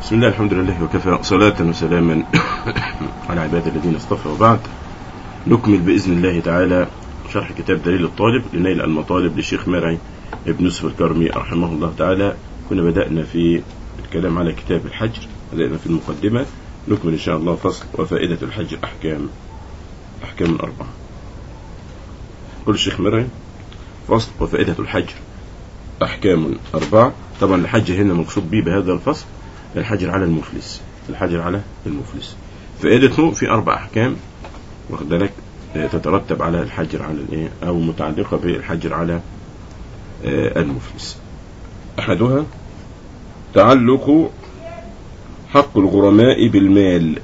بسم الله الحمد لله وكفى صلاة وسلاما على عباد الذين اصطفى وبعد نكمل بإذن الله تعالى شرح كتاب دليل الطالب لنيل المطالب للشيخ مرعي ابن يوسف الكرمي رحمه الله تعالى كنا بدأنا في الكلام على كتاب الحجر بدأنا في المقدمة نكمل إن شاء الله فصل وفائدة الحجر أحكام أحكام أربعة قل الشيخ مرعي فصل وفائدة الحجر أحكام أربعة طبعا الحج هنا مقصود به بهذا الفصل الحجر على المفلس الحجر على المفلس فائدته في أربع أحكام واخد بالك تترتب على الحجر على الايه أو متعلقة بالحجر على المفلس أحدها تعلق حق الغرماء بالمال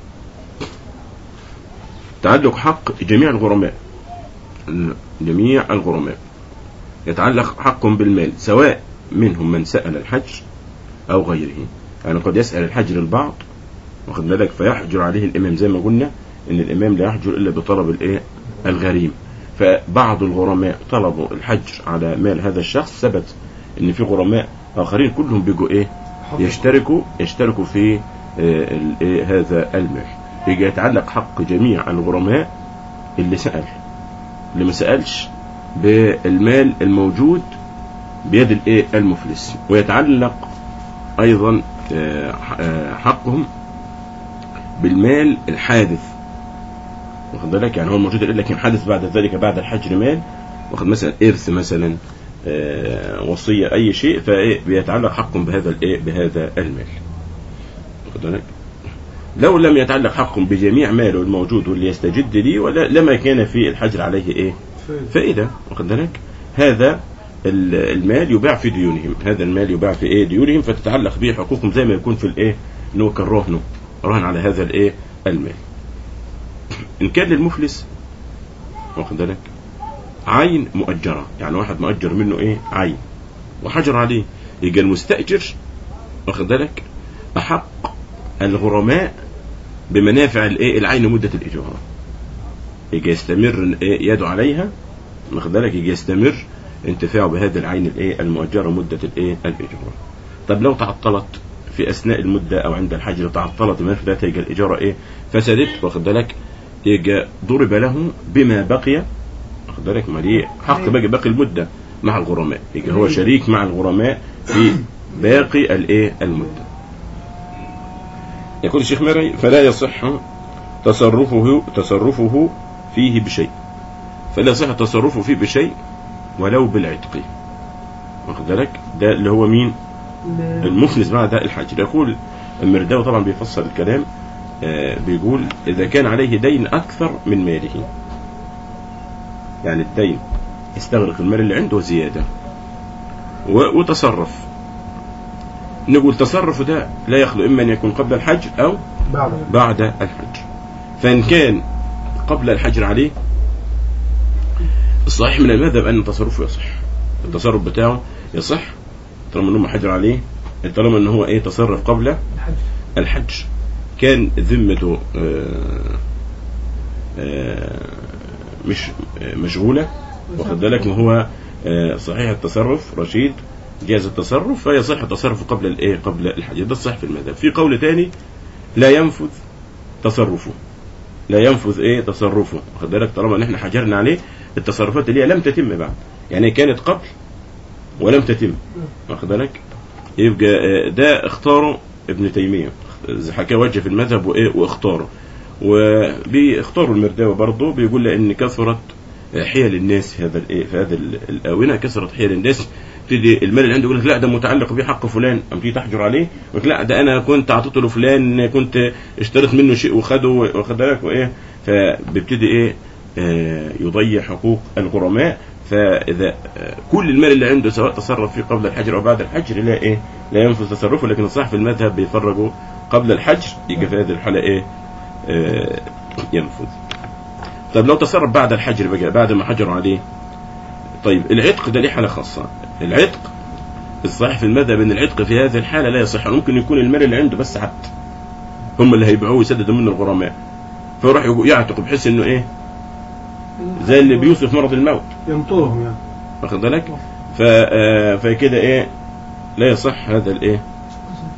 تعلق حق جميع الغرماء جميع الغرماء يتعلق حقهم بالمال سواء منهم من سأل الحجر أو غيره يعني قد يسأل الحجر البعض واخد بالك فيحجر عليه الإمام زي ما قلنا إن الإمام لا يحجر إلا بطلب الإيه الغريم فبعض الغرماء طلبوا الحجر على مال هذا الشخص ثبت إن في غرماء آخرين كلهم بيجوا إيه يشتركوا يشتركوا في إيه هذا المال يجي يتعلق حق جميع الغرماء اللي سأل اللي ما سألش بالمال الموجود بيد الايه المفلس ويتعلق ايضا حقهم بالمال الحادث واخد بالك يعني هو الموجود لكن حدث بعد ذلك بعد الحجر مال واخد مثلا ارث مثلا وصيه اي شيء فبيتعلق حقهم بهذا الايه بهذا المال واخد بالك لو لم يتعلق حقهم بجميع ماله الموجود واللي يستجد لي ولا لما كان في الحجر عليه ايه فائده واخد بالك هذا المال يباع في ديونهم هذا المال يباع في ايه ديونهم فتتعلق به حقوقهم زي ما يكون في الايه ان هو كان رهنه رهن على هذا الايه المال ان كان للمفلس واخد بالك عين مؤجره يعني واحد مؤجر منه ايه عين وحجر عليه يجي المستاجر واخد بالك احق الغرماء بمنافع الايه العين مده الاجاره يجي يستمر ايه يده عليها واخد بالك يجي يستمر انتفاعه بهذه العين الايه المؤجره مده الايه الاجاره طب لو تعطلت في اثناء المده او عند الحجر تعطلت المنافع ذاتها يجي الاجاره ايه فسدت واخد بالك يجي ضرب له بما بقي واخد بالك ما ليه حق باقي باقي المده مع الغرماء يجي هو شريك مع الغرماء في باقي الايه المده يقول الشيخ مرعي فلا يصح تصرفه تصرفه فيه بشيء فلا يصح تصرفه فيه بشيء ولو بالعتق واخد بالك ده اللي هو مين المفلس بعد الحج يقول المرداوي طبعا بيفسر الكلام آه بيقول اذا كان عليه دين اكثر من ماله يعني الدين يستغرق المال اللي عنده زيادة وتصرف نقول تصرفه ده لا يخلو اما ان يكون قبل الحج او بعد بعد الحج فان كان قبل الحجر عليه الصحيح من المذهب ان تصرفه يصح التصرف بتاعه يصح طالما انه حجر عليه طالما ان هو ايه تصرف قبل الحج الحج كان ذمته آه، آه، مش آه، مشغولة واخد بالك ما هو آه، صحيح التصرف رشيد جاز التصرف فيصح التصرف قبل الايه قبل الحج ده الصح في المذهب في قول تاني لا ينفذ تصرفه لا ينفذ ايه تصرفه واخد بالك طالما ان احنا حجرنا عليه التصرفات اللي هي لم تتم بعد يعني كانت قبل ولم تتم واخد بالك يبقى آه، ده اختاره ابن تيميه حكى وجه في المذهب وايه واختاره وبيختاروا المرداوي برضه بيقول لان كثرت حيل الناس في هذا الايه في هذا الاونه كثرت حيل الناس تدي المال اللي عنده يقول لك لا ده متعلق بيه حق فلان قام تيجي تحجر عليه يقول لك لا ده انا كنت اعطيته لفلان كنت اشتريت منه شيء وخده واخد بالك وايه فبيبتدي ايه آه، يضيع حقوق الغرماء فاذا آه، كل المال اللي عنده سواء تصرف فيه قبل الحجر او بعد الحجر لا ايه لا ينفذ تصرفه لكن الصح في المذهب بيفرجوا قبل الحجر يجي في هذه الحاله ايه آه، ينفذ طب لو تصرف بعد الحجر بقى بعد ما حجروا عليه طيب العتق ده ليه حاله خاصه العتق الصحيح في المذهب ان العتق في هذه الحاله لا يصح ممكن يكون المال اللي عنده بس عبد هم اللي هيبيعوه ويسددوا منه الغرماء فيروح يقو- يعتق بحيث انه ايه زي اللي بيوصف مرض الموت ينطرهم يعني واخد بالك ف آه، فكده ايه لا يصح هذا الايه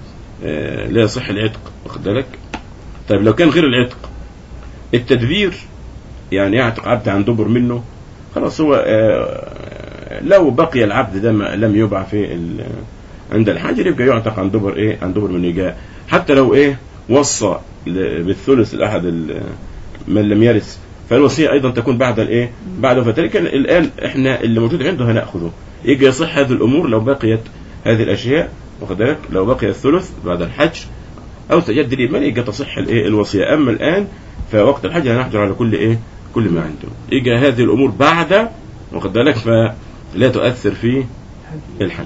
آه، لا يصح العتق واخد بالك طيب لو كان غير العتق التدبير يعني يعتق عبد عن دبر منه خلاص هو آه، لو بقي العبد ده ما لم يباع في ال- عند الحاجر يبقى يعتق عن دبر ايه عن دبر من يجاء حتى لو ايه وصى ل- بالثلث لاحد ال- من لم يرث فالوصيه ايضا تكون بعد الايه بعد وفاته لكن الان احنا اللي موجود عنده هناخذه يجي يصح هذه الامور لو بقيت هذه الاشياء واخد بالك لو بقي الثلث بعد الحج او تجدد المال يجي تصح الايه الوصيه اما الان فوقت الحج هنحجر على كل ايه كل ما عنده يجي هذه الامور بعد واخد بالك فلا تؤثر في الحج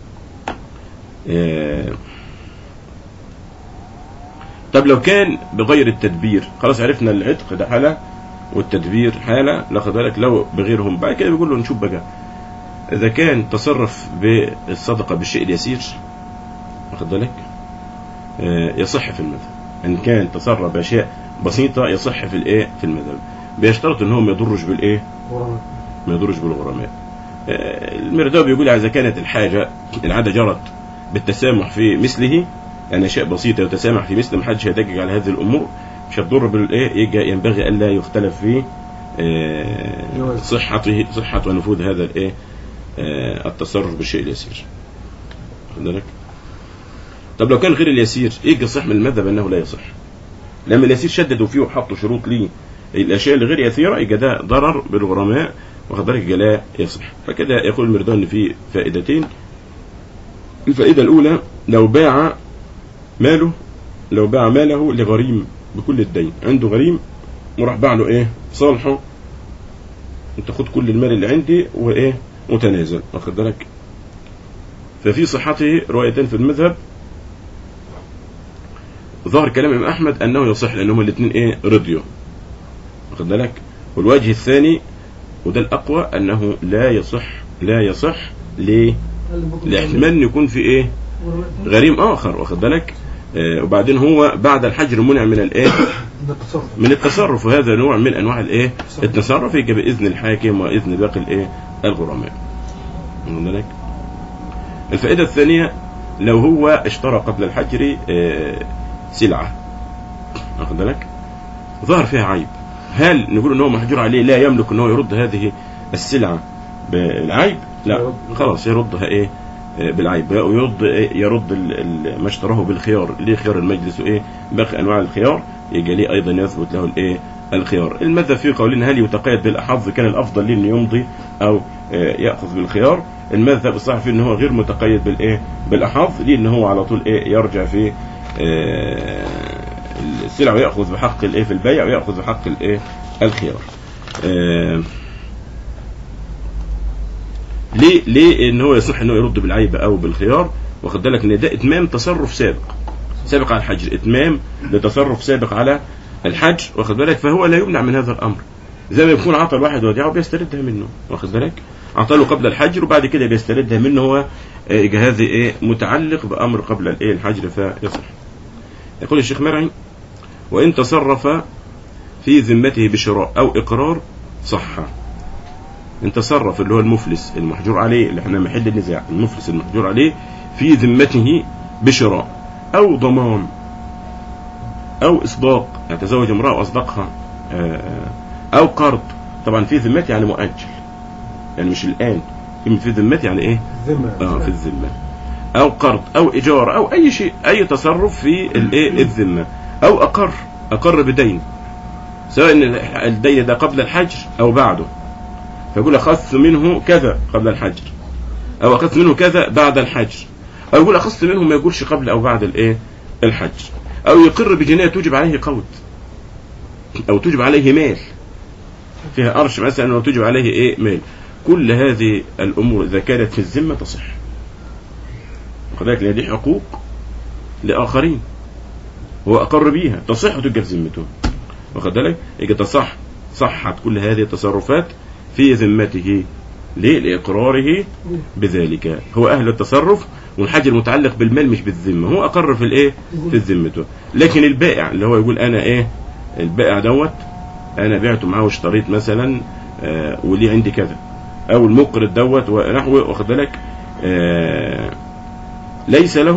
آه، طب لو كان بغير التدبير خلاص عرفنا العتق ده حالة والتدبير حالة لا خد بالك لو بغيرهم بعد كده بيقول له نشوف بقى إذا كان تصرف بالصدقة بالشيء اليسير واخد بالك آه، يصح في المذهب إن كان تصرف بأشياء بسيطة يصح في الإيه في المذهب بيشترط إن هو ما يضرش بالإيه غرامة ما يضرش بالغرماء آه، المرداوي بيقول إذا كانت الحاجة العادة جرت بالتسامح في مثله يعني أشياء بسيطة يتسامح في مثل ما حدش هيدقق على هذه الأمور مش هتضر بالإيه يجي ينبغي ألا يختلف في آه، جواز. صحته صحة ونفوذ هذا الإيه آه، التصرف بالشيء اليسير خد بالك طب لو كان غير اليسير يجي يصح من المذهب أنه لا يصح لما اليسير شددوا فيه وحطوا شروط ليه الاشياء اللي غير يسيره يبقى ده ضرر بالغرماء واخد بالك يبقى لا يصح فكده يقول المردان إن في فائدتين الفائده الاولى لو باع ماله لو باع ماله لغريم بكل الدين عنده غريم وراح باع له ايه صالحه انت خد كل المال اللي عندي وايه وتنازل واخد بالك ففي صحته روايتين في المذهب ظهر كلام الامام احمد انه يصح لان هما الاثنين ايه رضيوا واخد بالك والوجه الثاني وده الاقوى انه لا يصح لا يصح ليه لاحتمال ان يكون في ايه غريم اخر واخد بالك آه وبعدين هو بعد الحجر منع من الايه ده التصرف من التصرف وهذا نوع من انواع الايه التصرف يجي باذن الحاكم واذن باقي الايه الغرماء واخد بالك الفائده الثانيه لو هو اشترى قبل الحجر آه، سلعه واخد بالك ظهر فيها عيب هل نقول ان هو محجور عليه لا يملك ان هو يرد هذه السلعه بالعيب لا يرد. خلاص يردها ايه آه، بالعيب ويرد إيه؟ يرد ال- ال- ما اشتراه بالخيار ليه خيار المجلس وايه باقي انواع الخيار يجي ليه ايضا يثبت له الايه الخيار المذهب في قولين هل يتقيد بالاحظ كان الافضل ليه انه يمضي او آه، ياخذ بالخيار المذهب الصحيح فيه ان هو غير متقيد بالايه بالاحظ ليه ان هو على طول ايه يرجع في آه، السلع وياخذ بحق الايه في البيع وياخذ بحق الايه الخيار آه، ليه ليه ان هو يصح ان هو يرد بالعيب او بالخيار واخد بالك ان ده اتمام تصرف سابق سابق على الحج اتمام لتصرف سابق على الحج واخد بالك فهو لا يمنع من هذا الامر زي ما يكون عطى الواحد وديعه بيستردها منه واخد بالك عطى له قبل الحجر وبعد كده بيستردها منه هو آه، يبقى هذه ايه متعلق بامر قبل الايه الحجر فيصح يقول الشيخ مرعي وان تصرف في ذمته بشراء او اقرار صح ان تصرف اللي هو المفلس المحجور عليه اللي احنا محل النزاع المفلس المحجور عليه في ذمته بشراء او ضمان او اصداق يعني تزوج امراه واصدقها آه، او قرض طبعا في ذمته يعني مؤجل يعني مش الان كلمه في ذمته يعني ايه الذمة اه في الذمه او قرض او ايجار او اي شيء اي تصرف في الايه الذمه او اقر اقر بدين سواء إن الدين ده قبل الحجر او بعده فيقول اخذت منه كذا قبل الحجر او اخذت منه كذا بعد الحجر او يقول اخذت منه ما يقولش قبل او بعد الايه الحجر او يقر بجنايه توجب عليه قوت او توجب عليه مال فيها قرش مثلا او توجب عليه ايه مال كل هذه الامور اذا كانت في الذمه تصح وكذلك لأن دي حقوق لاخرين هو اقر بيها تصح وتبقى في ذمته واخد بالك يجي تصح صحت كل هذه التصرفات في ذمته ليه لاقراره بذلك هو اهل التصرف والحج المتعلق بالمال مش بالذمه هو اقر في الايه في ذمته لكن البائع اللي هو يقول انا ايه البائع دوت انا بعته معاه واشتريت مثلا آه وليه عندي كذا او المقرض دوت ونحوه واخد بالك آه ليس لهم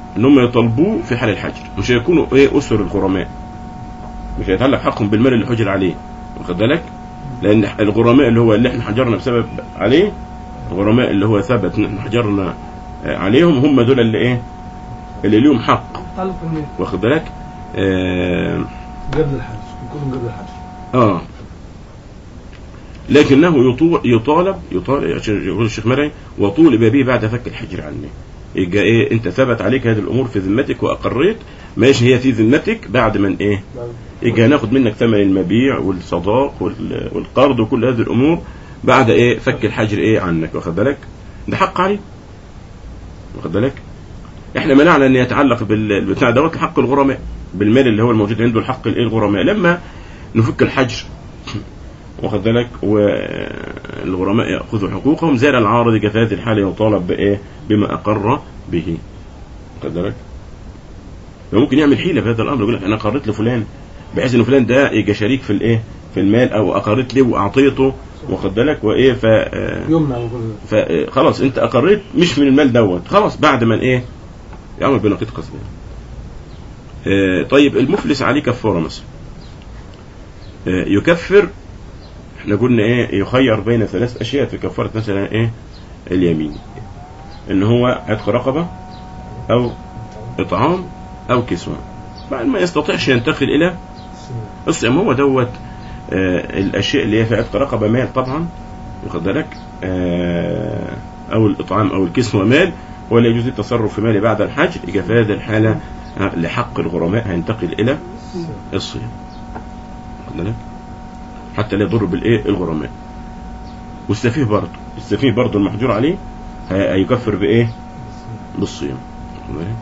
ان هم يطالبوه في حال الحجر مش هيكونوا ايه اسر الغرماء مش هيتعلق حقهم بالمال اللي حجر عليه واخد بالك لان الغرماء اللي هو اللي احنا حجرنا بسبب عليه الغرماء اللي هو ثبت ان احنا حجرنا آه، عليهم هم دول اللي ايه اللي ليهم حق تعلق بالمال واخد بالك آه, قبل الحج يكونوا قبل الحج اه لكنه يطو- يطالب يطالب عشان يقول الشيخ مرعي وطولب به بعد فك الحجر عنه يبقى ايه انت ثبت عليك هذه الامور في ذمتك واقريت ماشي هي في ذمتك بعد من ايه يجي هناخد منك ثمن المبيع والصداق وال- والقرض وكل هذه الامور بعد ايه فك الحجر ايه عنك واخد بالك ده حق عليه واخد بالك احنا منعنا ان يتعلق بال- بالبتاع دوت حق الغرماء بالمال اللي هو الموجود عنده الحق الايه الغرماء لما نفك الحجر واخد بالك والغرماء ياخذوا حقوقهم زال العارض في هذه الحاله يطالب بايه بما اقر به واخد بالك ممكن يعمل حيله في هذا الامر يقول لك انا اقريت لفلان بحيث ان فلان ده يبقى شريك في الايه في المال او اقريت له واعطيته واخد بالك وايه ف آه، يمنع وكل فخلاص انت اقريت مش من المال دوت خلاص بعد ما ايه يعمل بنقيض قصدين آه، طيب المفلس عليه كفاره مثلا آه، يكفر احنا قلنا ايه يخير بين ثلاث اشياء في كفاره مثلا ايه اليمين ان هو عتق رقبه او اطعام او كسوه بعد ما يستطيعش ينتقل الى الصيام هو دوت آه، الاشياء اللي هي في عتق رقبه مال طبعا واخد بالك آه، او الاطعام او الكسوه مال ولا يجوز التصرف في ماله بعد الحج يبقى في هذه الحاله آه، لحق الغرماء هينتقل الى الصيام واخد بالك حتى لا يضر بالايه الغرماء والسفيه برضه السفيه برضه المحجور عليه هي- هيكفر بايه بالصيام واخد بالك؟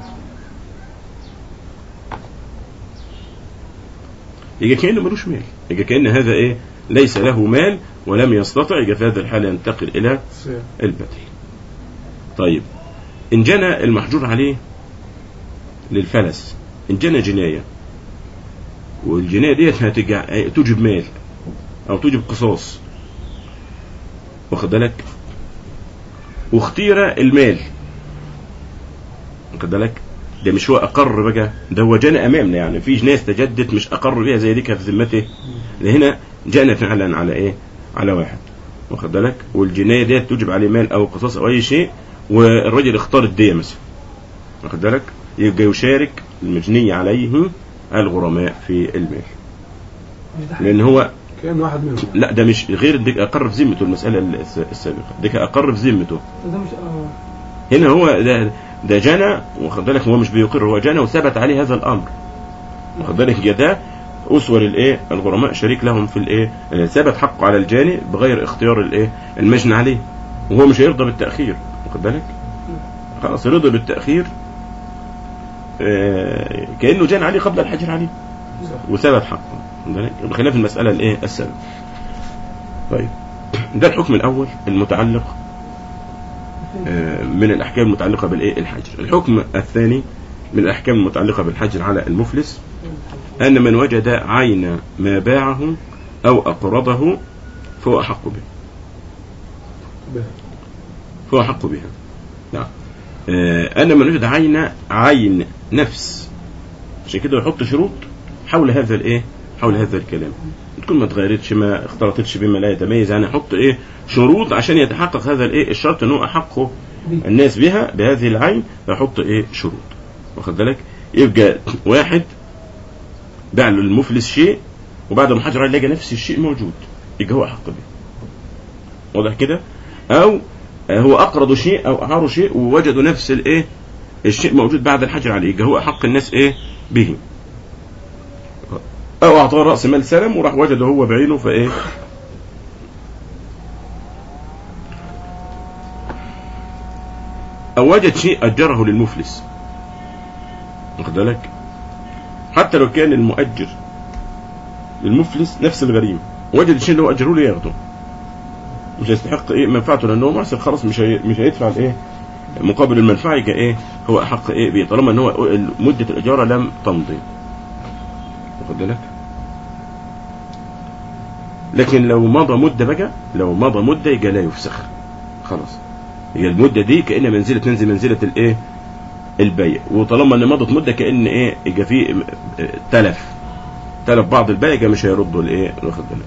يبقى كأنه ملوش مال يبقى كأن هذا ايه ليس له مال ولم يستطع يبقى في هذه الحالة ينتقل إلى الصيام البدل طيب إن جنى المحجور عليه للفلس إن جنى جناية والجناية ديت هتجع- توجب مال أو توجب قصاص واخد بالك واختير المال واخد بالك ده مش هو أقر بقى ده هو جنى أمامنا يعني في ناس تجدد مش أقر بيها زي دي كانت في ذمته ده هنا جنى فعلا على إيه على واحد واخد بالك والجنايه ديت توجب عليه مال او قصاص او اي شيء والراجل اختار الديه مثلا واخد بالك يبقى يشارك المجني عليه الغرماء في المال لان هو كان واحد منهم لا ده مش غير ديك اقر في ذمته المساله الس- السابقه ديك اقر في ذمته ده مش اه هنا هو ده ده جنى واخد بالك هو مش بيقر هو جنى وثبت عليه هذا الامر واخد بالك يا ده اسوه للايه الغرماء شريك لهم في الايه آه، ثبت حقه على الجاني بغير اختيار الايه المجني عليه وهو مش هيرضى بالتاخير واخد بالك خلاص رضي بالتاخير آه، كانه جان عليه قبل الحجر عليه وثبت حقه واخد بالك؟ بخلاف المساله الايه السابقه طيب ده الحكم الاول المتعلق آه، من الاحكام المتعلقه بالايه الحجر الحكم الثاني من الاحكام المتعلقه بالحجر على المفلس ان من وجد عين ما باعه او اقرضه فهو احق به به. فهو احق بها نعم آه، ان من وجد عين عين نفس عشان كده يحط شروط حول هذا الايه حول هذا الكلام تكون ما اتغيرتش ما اختلطتش بما لا يتميز يعني يحط ايه شروط عشان يتحقق هذا الايه الشرط انه احق الناس بها بهذه العين فيحط ايه شروط واخد بالك يبقى واحد باع له المفلس شيء وبعد ما حجر عليه لقى نفس الشيء موجود يبقى هو احق به واضح كده او آه، هو اقرض شيء او اعاروا شيء ووجدوا نفس الايه الشيء موجود بعد الحجر عليه يبقى هو احق الناس ايه به او اعطاه راس مال سلم وراح وجده هو بعينه فايه او وجد شيء اجره للمفلس واخد بالك حتى لو كان المؤجر للمفلس نفس الغريم وجد الشيء اللي هو اجره له ياخده مش هيستحق ايه منفعته لانه معسر خلاص مش هي مش هيدفع الايه مقابل المنفعه يبقى ايه هو احق ايه بيه طالما ان هو مده الاجاره لم تمضي واخد بالك لكن لو مضى مده بقى لو مضى مده يبقى لا يفسخ خلاص هي المده دي كأن منزله تنزل منزله الايه البيع وطالما ان مضت مده كان ايه يبقى في آه، تلف تلف بعض البيع يبقى مش هيردوا الايه واخد بالك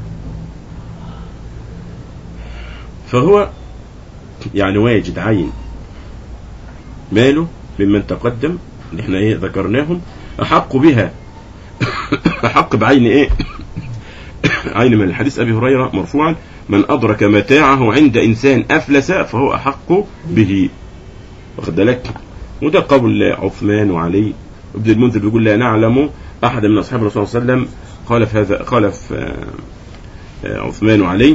فهو يعني واجد عين ماله ممن تقدم اللي احنا ايه ذكرناهم احق بها احق بعين ايه عين من الحديث ابي هريره مرفوعا من ادرك متاعه عند انسان افلس فهو احق به واخد بالك وده قول عثمان وعلي ابن المنذر بيقول لا نعلم احد من اصحاب الرسول صلى الله عليه وسلم قال في هذا قال في آه، آه، عثمان وعلي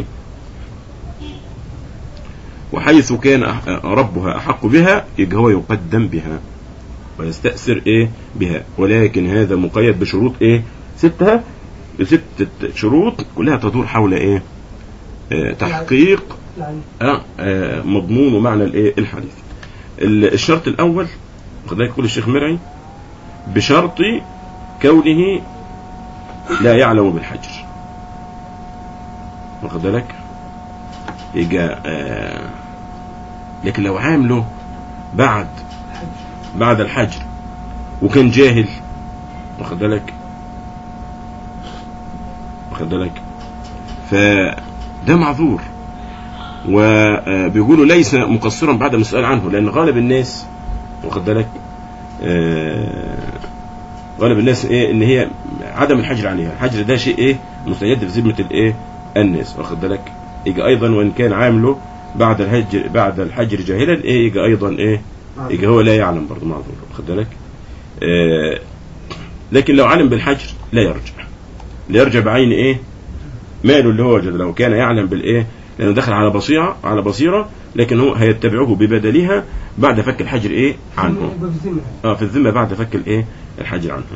وحيث كان أح- ربها احق بها يبقى هو يقدم بها ويستأثر ايه بها ولكن هذا مقيد بشروط ايه ستة ستة شروط كلها تدور حول ايه آه تحقيق يعني آه آه مضمون ومعنى الايه الحديث ال- الشرط الاول خد بالك يقول الشيخ مرعي بشرط كونه لا يعلم بالحجر واخد بالك يجا آه لكن لو عامله بعد بعد الحجر وكان جاهل واخد بالك واخد بالك فده معذور وبيقولوا ليس مقصرا بعد السؤال عنه لان غالب الناس واخد بالك آه، غالب الناس ايه ان هي عدم الحجر عليها الحجر ده شيء ايه مستجد في ذمه الايه الناس واخد بالك يجي ايضا وان كان عامله بعد الحجر بعد الحجر جاهلا ايه يجي ايضا ايه يجي هو لا يعلم برضه معذور واخد بالك آه، لكن لو علم بالحجر لا يرجع لا يرجع بعين ايه ماله اللي هو وجد لو كان يعلم بالايه لانه دخل على بصيره على بصيره لكن هو هيتبعه ببدلها بعد فك الحجر ايه عنه يبقى في ذمة اه في الذمه بعد فك الايه الحجر عنه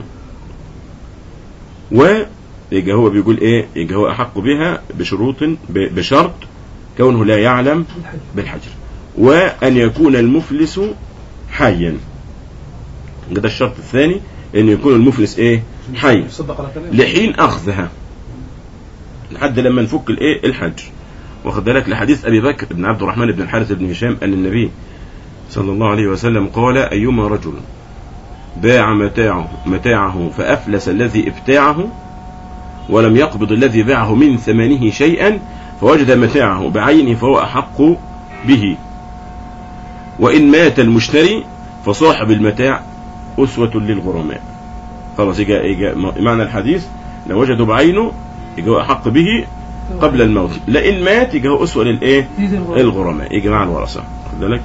و يجي هو بيقول ايه يجي هو احق بها بشروط ب- بشرط كونه لا يعلم الحج بالحجر وان يكون المفلس حيا ده الشرط الثاني ان يكون المفلس ايه حي يصدق على كلام لحين اخذها لحد لما نفك الايه الحج واخد بالك لحديث ابي بكر بن عبد الرحمن بن الحارث بن هشام ان النبي صلى الله عليه وسلم قال ايما رجل باع متاعه متاعه فافلس الذي ابتاعه ولم يقبض الذي باعه من ثمنه شيئا فوجد متاعه بعينه فهو احق به وان مات المشتري فصاحب المتاع اسوه للغرماء خلاص يجي يجي معنى الحديث لو وجدوا بعينه يجي هو احق به قبل الموت لئن مات يجي هو اسوه للايه في ذي الغرب الغرماء يجي مع الورثه خد بالك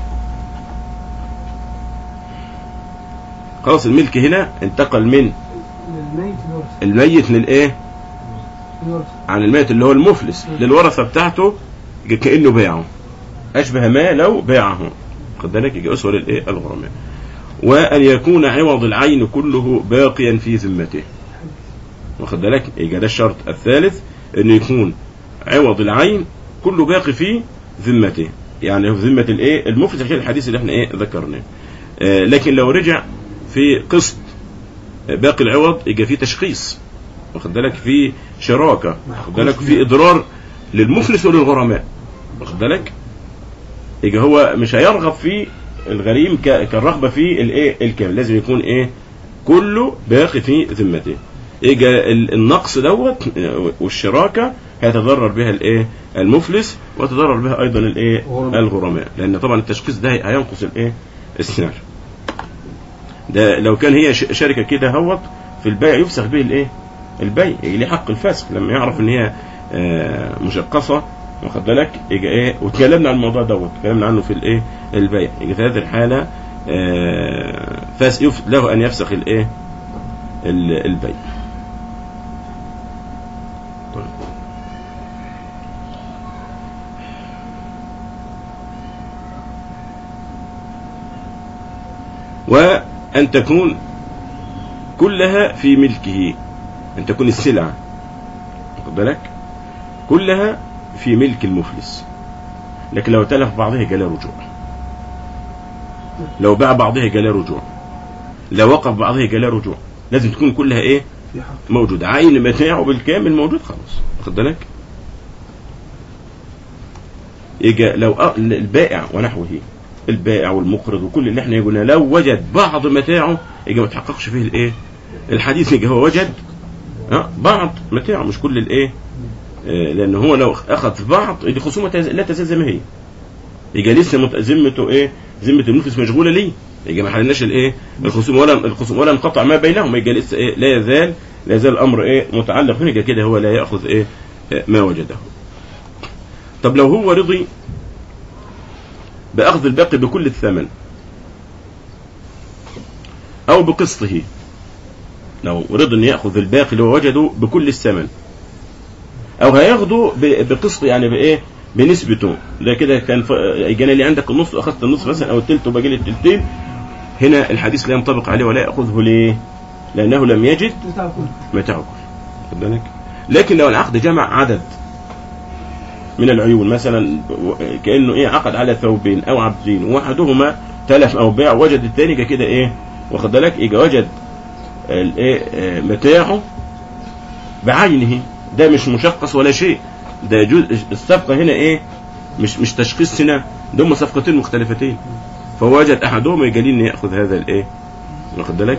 خلاص الملك هنا انتقل من للميت الورث الميت للايه الورث عن الميت اللي هو المفلس م. للورثه بتاعته يجي كانه باعه اشبه ما لو باعه خد بالك يجي اسوه للايه الغرماء وان يكون عوض العين كله باقيا في ذمته واخد بالك يبقى ده الشرط الثالث انه يكون عوض العين كله باقي في ذمته يعني في ذمه الايه المفلس عشان الحديث اللي احنا ايه ذكرناه آه لكن لو رجع في قسط باقي العوض يبقى في تشخيص واخد بالك في شراكه واخد بالك في اضرار للمفلس وللغرماء واخد بالك يبقى هو مش هيرغب في الغريم ك- كالرغبه في الايه الكامل لازم يكون ايه كله باقي في ذمته يجي ال- النقص دوت آه، والشراكه هيتضرر بها الايه المفلس ويتضرر بها ايضا الايه الغرماء. الغرماء لان طبعا التشخيص ده هينقص الايه السعر ده لو كان هي ش- شركه كده هوت في البيع يفسخ به الايه البيع يجي ليه حق الفسخ لما يعرف ان هي آه، مشقصه واخد بالك يجي ايه واتكلمنا عن الموضوع دوت اتكلمنا عنه في الايه البيع يجي في هذه الحاله آه، فاس يف- له ان يفسخ الايه ال- البيع طيب. وأن تكون كلها في ملكه أن تكون السلعة واخد بالك كلها في ملك المفلس لكن لو تلف بعضها جاء رجوع لو باع بعضها جاء رجوع لو وقف بعضها جاء رجوع لازم تكون كلها ايه في حق موجود عين متاعه بالكامل موجود خلاص واخد بالك يجي لو أ- البائع ونحوه البائع والمقرض وكل اللي احنا قلنا لو وجد بعض متاعه يبقى ما تحققش فيه الايه الحديث يبقى هو وجد اه بعض متاعه مش كل الايه آه لان هو لو اخذ بعض دي خصومه تز- لا تزال زي ما هي يبقى لسه مت- ذمته ايه ذمه المفلس مشغوله ليه يبقى ما حلناش الايه الخصوم ولا الخصوم ولا انقطع ما بينهم يبقى لسه ايه لا يزال لا يزال الامر ايه متعلق هنا يبقى كده هو لا ياخذ ايه آه، ما وجده طب لو هو رضي بأخذ الباقي بكل الثمن أو بقسطه لو رضي أن يأخذ الباقي اللي هو وجده بكل الثمن أو هياخده ب- بقسط يعني بإيه بنسبته ده كده كان ف... يجينا اللي عندك النص أخذت النص مثلا أو التلت وباقي لي التلتين هنا الحديث لا ينطبق عليه ولا يأخذه ليه؟ لأنه لم يجد بتاع كله متاعه كله خد بالك لكن لو العقد جمع عدد من العيون مثلا كانه ايه عقد على ثوبين او عبدين واحدهما تلف او باع وجد الثاني يبقى كده ايه واخد بالك يبقى وجد الايه آه، متاعه بعينه ده مش مشخص ولا شيء ده جزء الصفقه هنا ايه مش مش تشخيص هنا ده هم صفقتين مختلفتين فهو وجد احدهما يجي ان ياخذ هذا الايه واخد بالك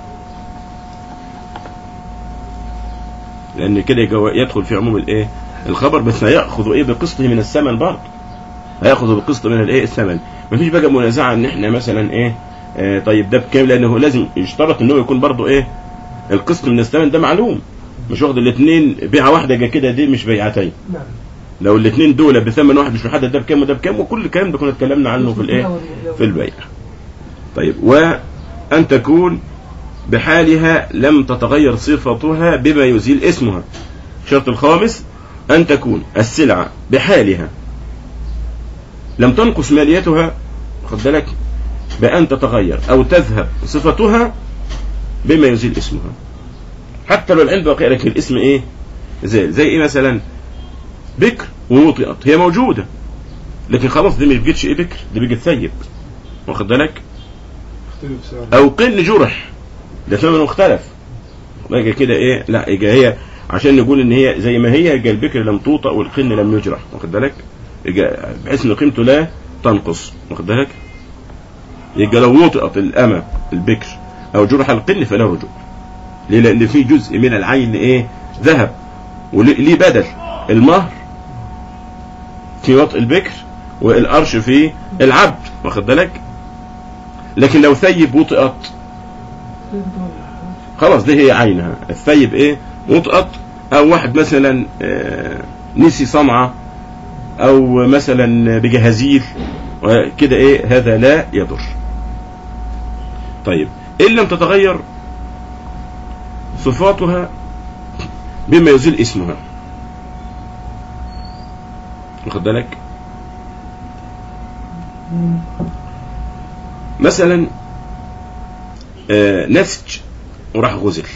لان كده يجو- يدخل في عموم الايه الخبر بس هياخذ ايه بقسطه من الثمن برضه هياخذ بقسط من الايه الثمن مفيش بقى منازعه ان احنا مثلا ايه آه طيب ده بكام لانه لازم يشترط ان هو يكون برضه ايه القسط من الثمن ده معلوم مش واخد الاثنين بيعه واحده جا كده دي مش بيعتين نعم لو الاثنين دول بثمن واحد مش محدد ده بكام وده بكام وكل الكلام ده كنا اتكلمنا عنه في الايه في البيع طيب وأن تكون بحالها لم تتغير صفتها بما يزيل اسمها الشرط الخامس أن تكون السلعة بحالها لم تنقص ماليتها خد بالك بأن تتغير أو تذهب صفتها بما يزيل اسمها حتى لو العلم بقي لك الاسم ايه زي زي ايه مثلا بكر ووطئت هي موجودة لكن خلاص دي ما بقتش ايه بكر دي بقت ثيب واخد بالك اختلف سعر او قن جرح ده ثمن مختلف يبقى كده ايه لا يبقى هي عشان نقول ان هي زي ما هي يبقى البكر لم توطأ والقن لم يجرح واخد بالك يبقى بحيث ان قيمته لا تنقص واخد بالك يبقى لو وطئت الامه البكر او جرح القن فلا رجوع ليه لان في جزء من العين ايه ذهب وليه بدل المهر في وطء البكر والقرش في العبد واخد بالك لكن لو ثيب وطئت خلاص دي هي عينها الثيب ايه وطئت او واحد مثلا آه، نسي صنعة او مثلا بجهازيل كده ايه هذا لا يضر طيب ان لم تتغير صفاتها بما يزيل اسمها واخد بالك مثلا آه، نسج وراح غزل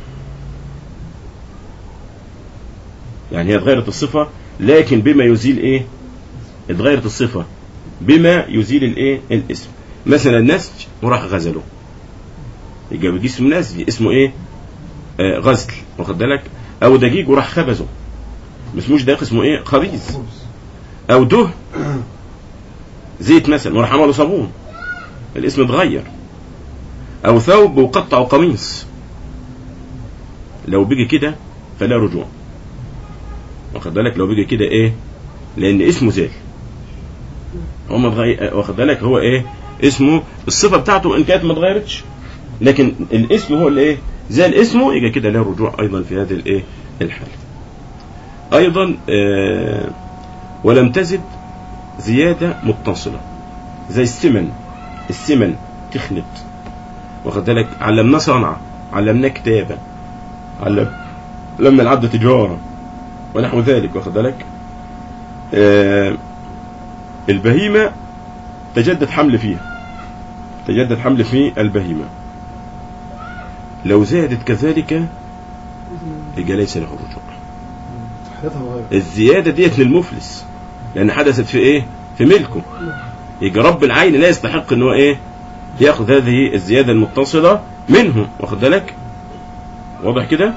يعني هي اتغيرت الصفة لكن بما يزيل ايه اتغيرت الصفة بما يزيل الايه الاسم مثلا نسج وراح غزله يبقى بيجي اسمه نسج اسمه ايه آه غزل واخد بالك او دقيق وراح خبزه ما اسموش دقيق اسمه ايه خبيز خبز او ده زيت مثلا وراح عمله صابون الاسم اتغير او ثوب وقطع قميص لو بيجي كده فلا رجوع واخد بالك لو بيجي كده ايه لان اسمه زال هو ما اتغير واخد بالك هو ايه اسمه الصفه بتاعته ان كانت ما اتغيرتش لكن الاسم هو اللي ايه زال اسمه يبقى كده له رجوع ايضا في هذه الايه الحاله ايضا آه ولم تزد زياده متصله زي السمن السمن تخنت واخد بالك علمناه صنعه علمناه كتابه علم لما العبد تجاره ونحو ذلك واخد بالك آه البهيمه تجدد حمل فيها تجدد حمل في البهيمه لو زادت كذلك يبقى ليس له رجوع حالتها غير الزياده ديت للمفلس لان حدثت في ايه في ملكه يبقى رب العين لا يستحق ان هو ايه ياخذ هذه الزياده المتصله منه واخد بالك واضح كده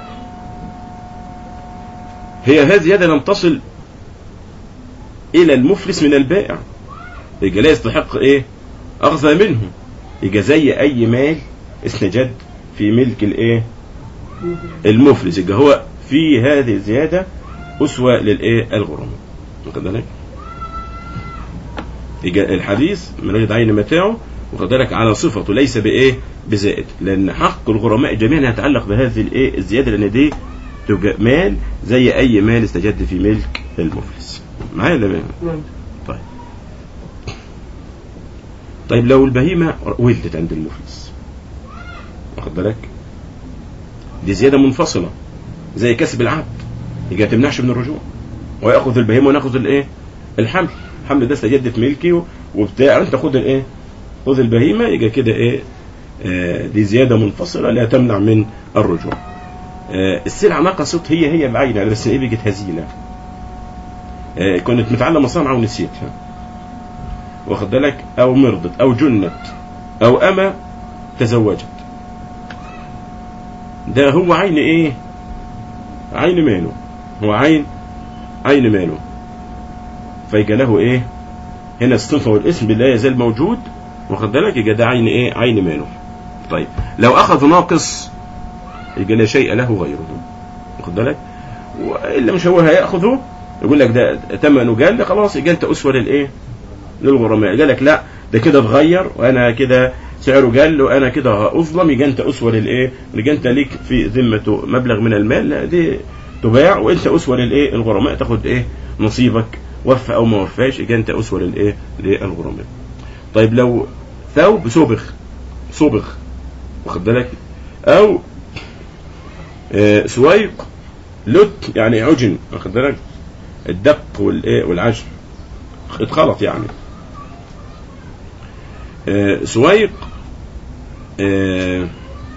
هي هذه زياده لم تصل الى المفلس من البائع يبقى لا يستحق ايه اخذ منه يبقى زي اي مال استجد في ملك الايه المفلس يبقى هو في هذه الزياده اسوه للايه الغرماء واخد بالك يبقى الحديث من وجد عين متاعه واخد بالك على صفته ليس بايه بزائد لان حق الغرماء جميعا يتعلق بهذه الايه الزياده لان دي تبقى مال زي اي مال استجد في ملك المفلس معايا ولا لا؟ نعم طيب طيب لو البهيمة ولدت عند المفلس واخد بالك دي زيادة منفصلة زي كسب العبد يبقى ما تمنعش من الرجوع وياخذ البهيمة وناخذ الايه الحمل الحمل ده استجد في ملكي وبتاع انت خد الايه خذ البهيمة يبقى كده ايه آه دي زيادة منفصلة لا تمنع من الرجوع آه السلعة نقصت هي هي بعينها بس ايه بقت هزينة آه، كنت متعلمة صنعة ونسيتها واخد بالك او مرضت او جنت او اما تزوجت ده هو عين ايه عين ماله هو عين عين ماله فيجي له ايه هنا الصفة والاسم لا يزال موجود واخد بالك يبقى ده عين ايه عين ماله طيب لو اخذ ناقص يبقى لا شيء له غيره واخد بالك والا مش هو هياخذه يقول لك ده ثمنه قال خلاص يبقى انت اسوه للايه للغرماء قال لك لا ده كده اتغير وانا كده سعره قل وانا كده اظلم يبقى انت اسوه للايه يبقى انت ليك في ذمته مبلغ من المال لا دي تباع وانت اسوه للايه الغرماء تاخد ايه نصيبك وفى او ما وفاش يبقى انت اسوه للايه للغرماء طيب لو ثوب صبغ صبغ واخد بالك او آه، سويق لت يعني عجن واخد بالك الدق والايه والعجن اتخلط يعني آه، سويق آه،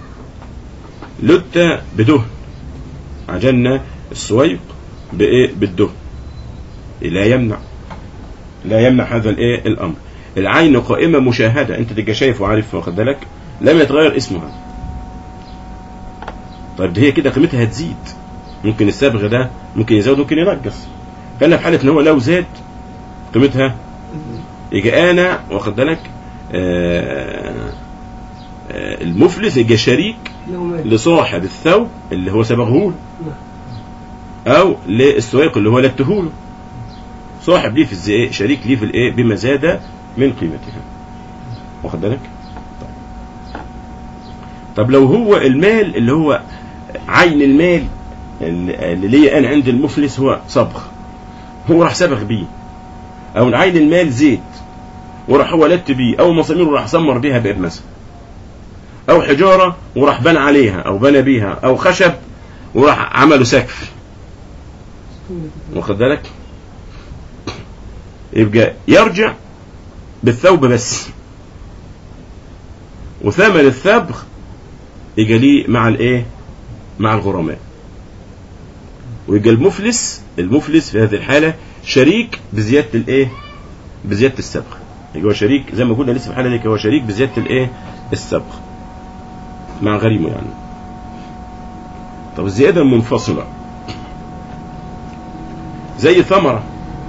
لت بدهن عجلنا السويق بايه بالدهن لا يمنع لا يمنع هذا الايه الامر العين قائمه مشاهده انت تبقى شايف وعارف واخد بالك لم يتغير اسمها طيب ده هي كده قيمتها هتزيد ممكن الصبغ ده ممكن يزود ممكن ينقص كان في حاله ان هو لو زاد قيمتها يجي انا واخد بالك آه، آه، المفلس يجي شريك له مال لصاحب الثوب اللي هو صبغه له نعم. او للسويق اللي هو لته له صاحب ليه في الزي... شريك ليه في الايه بما زاد من قيمتها واخد بالك طيب. طب لو هو المال اللي هو عين المال اللي اللي ليا انا عند المفلس هو صبغ هو راح صبغ بيه او عين المال زيت وراح هو لت بيه او مسامير وراح سمر بيها بئر مثلا او حجاره وراح بنى عليها او بنى بيها او خشب وراح عملوا سقف واخد بالك يبقى يرجع بالثوب بس وثمن الثبغ يجي ليه مع الايه مع الغرماء ويبقى المفلس المفلس في هذه الحاله شريك بزياده الايه بزياده الصبغ يبقى هو شريك زي ما قلنا لسه في الحاله دي هو شريك بزياده الايه الصبغ مع غريمه يعني طب الزياده المنفصله زي ثمره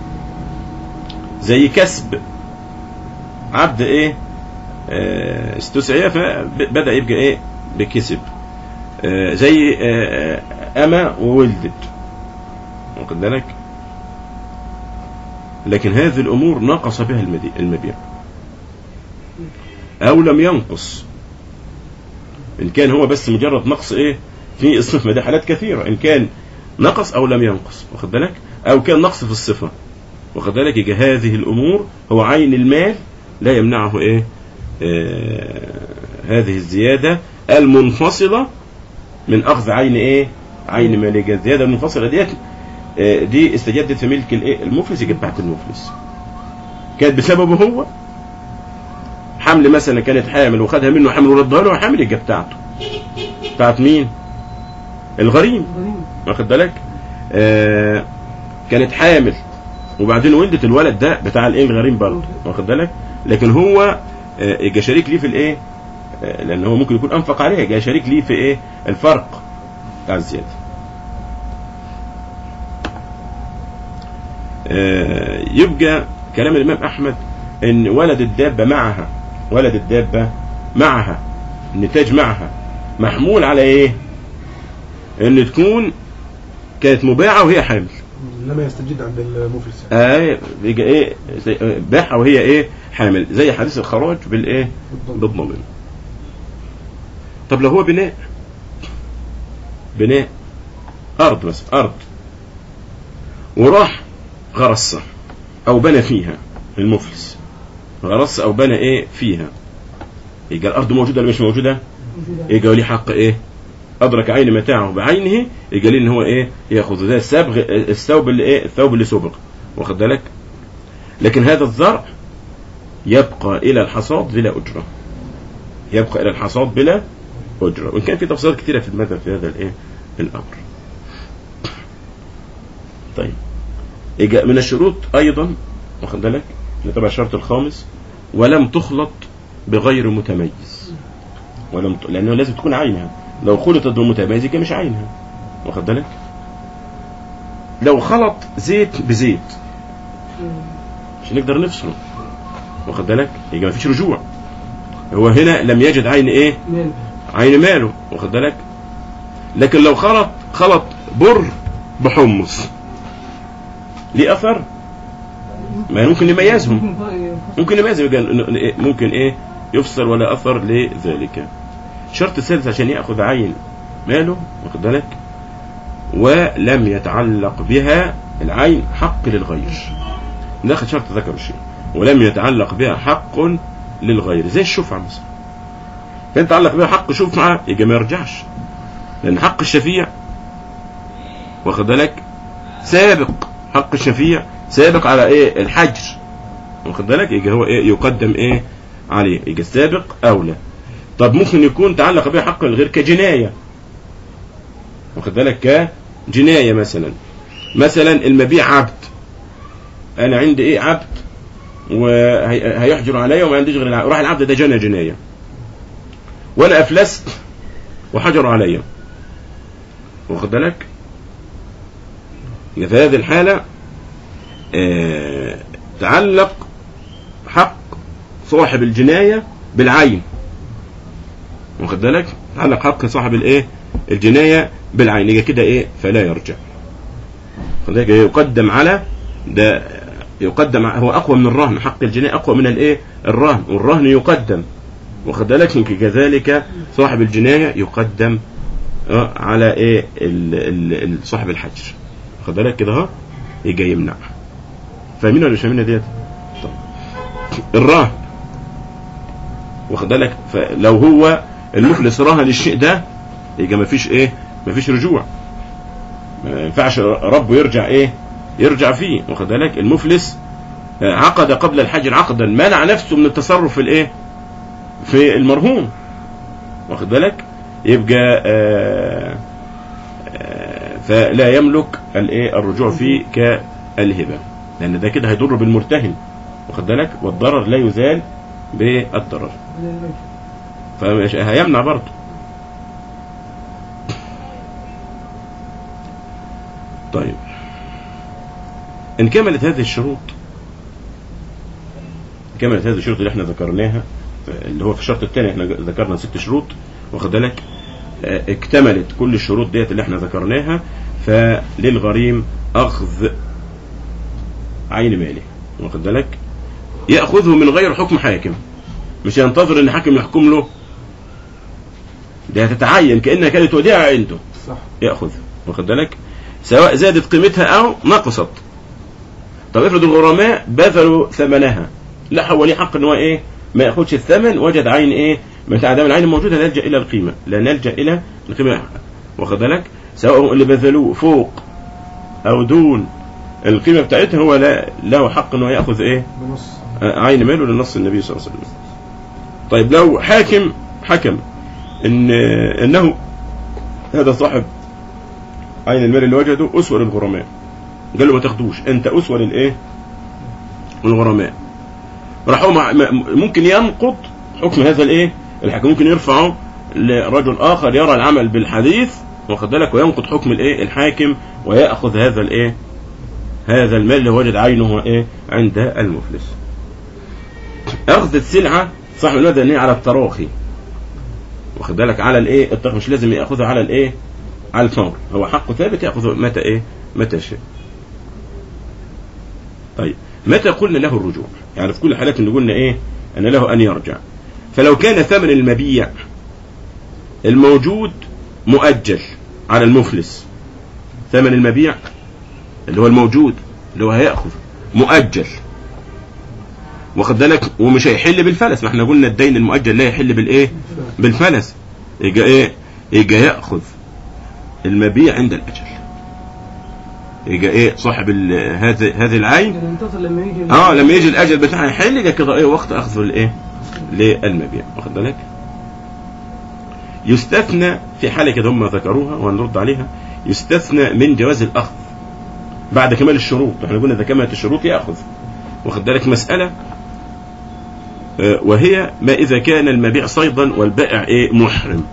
زي كسب عبد ايه آه، استسعي فبدا يبقى ايه بكسب آه، زي آه، آه، اما وولدت واخد بالك لكن هذه الامور نقص بها المدي- المبيع او لم ينقص ان كان هو بس مجرد نقص ايه في الصفه دي حالات كثيره ان كان نقص او لم ينقص واخد بالك او كان نقص في الصفه واخد بالك يجي هذه الامور هو عين المال لا يمنعه ايه آه هذه الزياده المنفصله من اخذ عين ايه عين مال يجي الزياده المنفصله ديت آه دي استجدت في ملك الايه المفلس يجي بتاعت المفلس كانت بسببه هو حمل مثلا كانت حامل وخدها منه حمل وردها له حامل يجي بتاعته بتاعت مين الغريم غريب واخد بالك آه كانت حامل وبعدين ولدت الولد ده بتاع الايه الغريم برضه واخد بالك لكن هو آه، يبقى شريك ليه في الايه آه، لان هو ممكن يكون انفق عليها يبقى شريك ليه في ايه الفرق بتاع الزياده آه، يبقى كلام الامام احمد ان ولد الدابه معها ولد الدابة معها النتاج معها محمول على ايه ان تكون كانت مباعة وهي حامل لما يستجد عند المفلس آه يبقى ايه زي- آه، باعها وهي ايه حامل زي حديث الخراج بالايه بالضمان طب لو هو بناء بناء ارض بس ارض وراح غرس او بنى فيها المفلس غرس او بنى ايه فيها يبقى الارض موجوده ولا مش موجوده يبقى ليه حق ايه ادرك عين متاعه بعينه يبقى ليه ان هو ايه ياخذ زي السبغ الثوب اللي ايه الثوب اللي سبغ واخد بالك لكن هذا الزرع يبقى الى الحصاد بلا اجره يبقى الى الحصاد بلا اجره وان كان في تفصيلات كثيره في المذهب في هذا الايه الامر طيب يجي من الشروط ايضا واخد بالك اللي تبع الشرط الخامس ولم تخلط بغير متميز ولم ت... لانه لازم تكون عينها لو خلطت بمتميز يبقى مش عينها واخد بالك لو خلط زيت بزيت مش نقدر نفصله واخد بالك يبقى مفيش رجوع هو هنا لم يجد عين ايه عين ماله واخد بالك لكن لو خلط خلط بر بحمص ليه اثر ما ممكن نميزهم ممكن نميزهم يبقى ن- ن- ممكن ايه يفصل ولا اثر لذلك شرط الثالث عشان ياخذ عين ماله واخد بالك ولم يتعلق بها العين حق للغير ناخد شرط ذكر الشيء ولم يتعلق بها حق للغير زي الشفعة مثلا كان يتعلق بها حق شفعة يبقى ما يرجعش لأن حق الشفيع واخد بالك سابق حق الشفيع سابق على ايه الحجر واخد بالك يبقى هو ايه يقدم ايه عليه يبقى السابق اولى طب ممكن يكون تعلق بها حق الغير كجنايه واخد بالك كجنايه مثلا مثلا المبيع عبد انا عندي ايه عبد وهيحجر عليا وما عنديش غير العبد راح العبد ده جنى جنايه وانا افلست وحجر عليا واخد بالك يبقى في هذه الحالة آه، تعلق حق صاحب الجناية بالعين واخد بالك تعلق حق صاحب الايه الجناية بالعين يبقى كده ايه فلا يرجع واخد بالك؟ يقدم على ده يقدم ع- هو اقوى من الرهن حق الجناية اقوى من الايه الرهن والرهن يقدم واخد بالك كذلك صاحب الجناية يقدم آه، على ايه ال- ال- ال- صاحب الحجر خد بالك كده اهو يجي يمنع فاهمين ولا مش فاهمين ديت طب الراهن واخد بالك فلو هو المفلس راهن الشيء ده يبقى مفيش ايه مفيش رجوع ما ينفعش ربه يرجع ايه يرجع فيه واخد بالك المفلس آه، عقد قبل الحجر عقدا منع نفسه من التصرف في الايه في المرهون واخد بالك يبقى آه آه فلا يملك الايه الرجوع فيه كالهبه لان ده كده هيضر بالمرتهن واخد بالك والضرر لا يزال بالضرر فهيمنع برضه طيب ان كملت هذه الشروط كملت هذه الشروط اللي احنا ذكرناها اللي هو في الشرط الثاني احنا ذكرنا ست شروط واخد بالك اه، اكتملت كل الشروط ديت اللي احنا ذكرناها فللغريم اخذ عين ماله واخد بالك ياخذه من غير حكم حاكم مش ينتظر ان حاكم يحكم له ده هتتعين كانها كانت وديعه عنده صح ياخذ واخد بالك سواء زادت قيمتها او نقصت طب افرض الغرماء بذلوا ثمنها لا هو ليه حق ان هو ايه ما ياخدش الثمن وجد عين ايه متاع دام العين موجوده نلجا الى القيمه لا نلجا الى القيمه واخد بالك سواء اللي بذلوه فوق او دون القيمه بتاعتها هو لا له حق ان هو ياخذ ايه بنص عين ماله لنص النبي صلى الله عليه وسلم طيب لو حاكم حكم ان انه هذا صاحب عين المال اللي وجده اسوه للغرماء قال له ما تاخدوش انت اسوه للايه للغرماء راح هو مع- م- ممكن ينقض حكم هذا الايه الحكم ممكن يرفعه لرجل اخر يرى العمل بالحديث واخد بالك وينقض حكم الايه الحاكم وياخذ هذا الايه هذا المال اللي وجد عينه ايه عند المفلس اخذ السلعه صاحب المبدا ان هي على التراخي واخد بالك على الايه التراخي مش لازم ياخذها على الايه على الفور هو حقه ثابت ياخذه متى ايه متى شاء طيب متى قلنا له الرجوع يعني في كل الحالات اللي قلنا ايه ان له ان يرجع فلو كان ثمن المبيع الموجود مؤجل على المفلس ثمن المبيع اللي هو الموجود اللي هو هياخذ مؤجل واخد بالك ومش هيحل بالفلس ما احنا قلنا الدين المؤجل لا يحل بالايه بالفلس يجي ايه يجي ياخذ المبيع عند الاجل يجي ايه صاحب ال- هذه هذه العين يعني انتظر لما يجي اه لما يجي الاجل بتاعها يحل يجي كده ايه وقت اخذه الايه للمبيع واخد بالك يستثنى في حاله كده هم ذكروها وهنرد عليها يستثنى من جواز الاخذ بعد كمال الشروط احنا قلنا اذا كملت الشروط ياخذ واخد بالك مساله آه، وهي ما اذا كان المبيع صيدا والبائع ايه محرم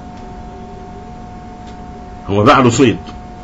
هو باع له صيد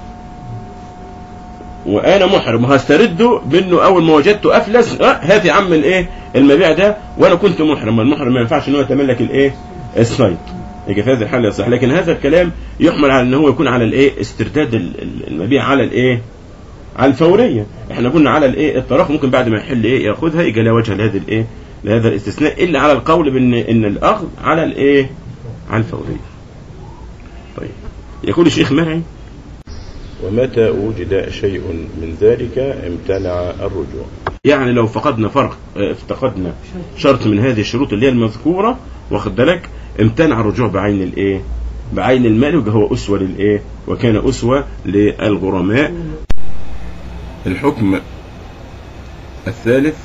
وانا محرم وهسترده بانه اول ما وجدته افلس اه هات يا عم الايه المبيع ده وانا كنت محرم المحرم ما ينفعش ان هو يتملك الايه الصيد يجي في هذه الحاله يصح لكن هذا الكلام يحمل على ان هو يكون على الايه استرداد ال- ال- المبيع على الايه على الفوريه احنا قلنا على الايه الطرف ممكن بعد ما يحل ايه ياخذها يجي لا وجه لهذا الايه لهذا الاستثناء الا على القول بان ان الاخذ على الايه على الفوريه طيب يقول الشيخ مرعي ومتى وجد شيء من ذلك امتنع الرجوع يعني لو فقدنا فرق اه، افتقدنا شرط من هذه الشروط اللي هي المذكوره واخد بالك امتنع الرجوع بعين الايه بعين المال وهو هو اسوه للايه وكان اسوه للغرماء الحكم الثالث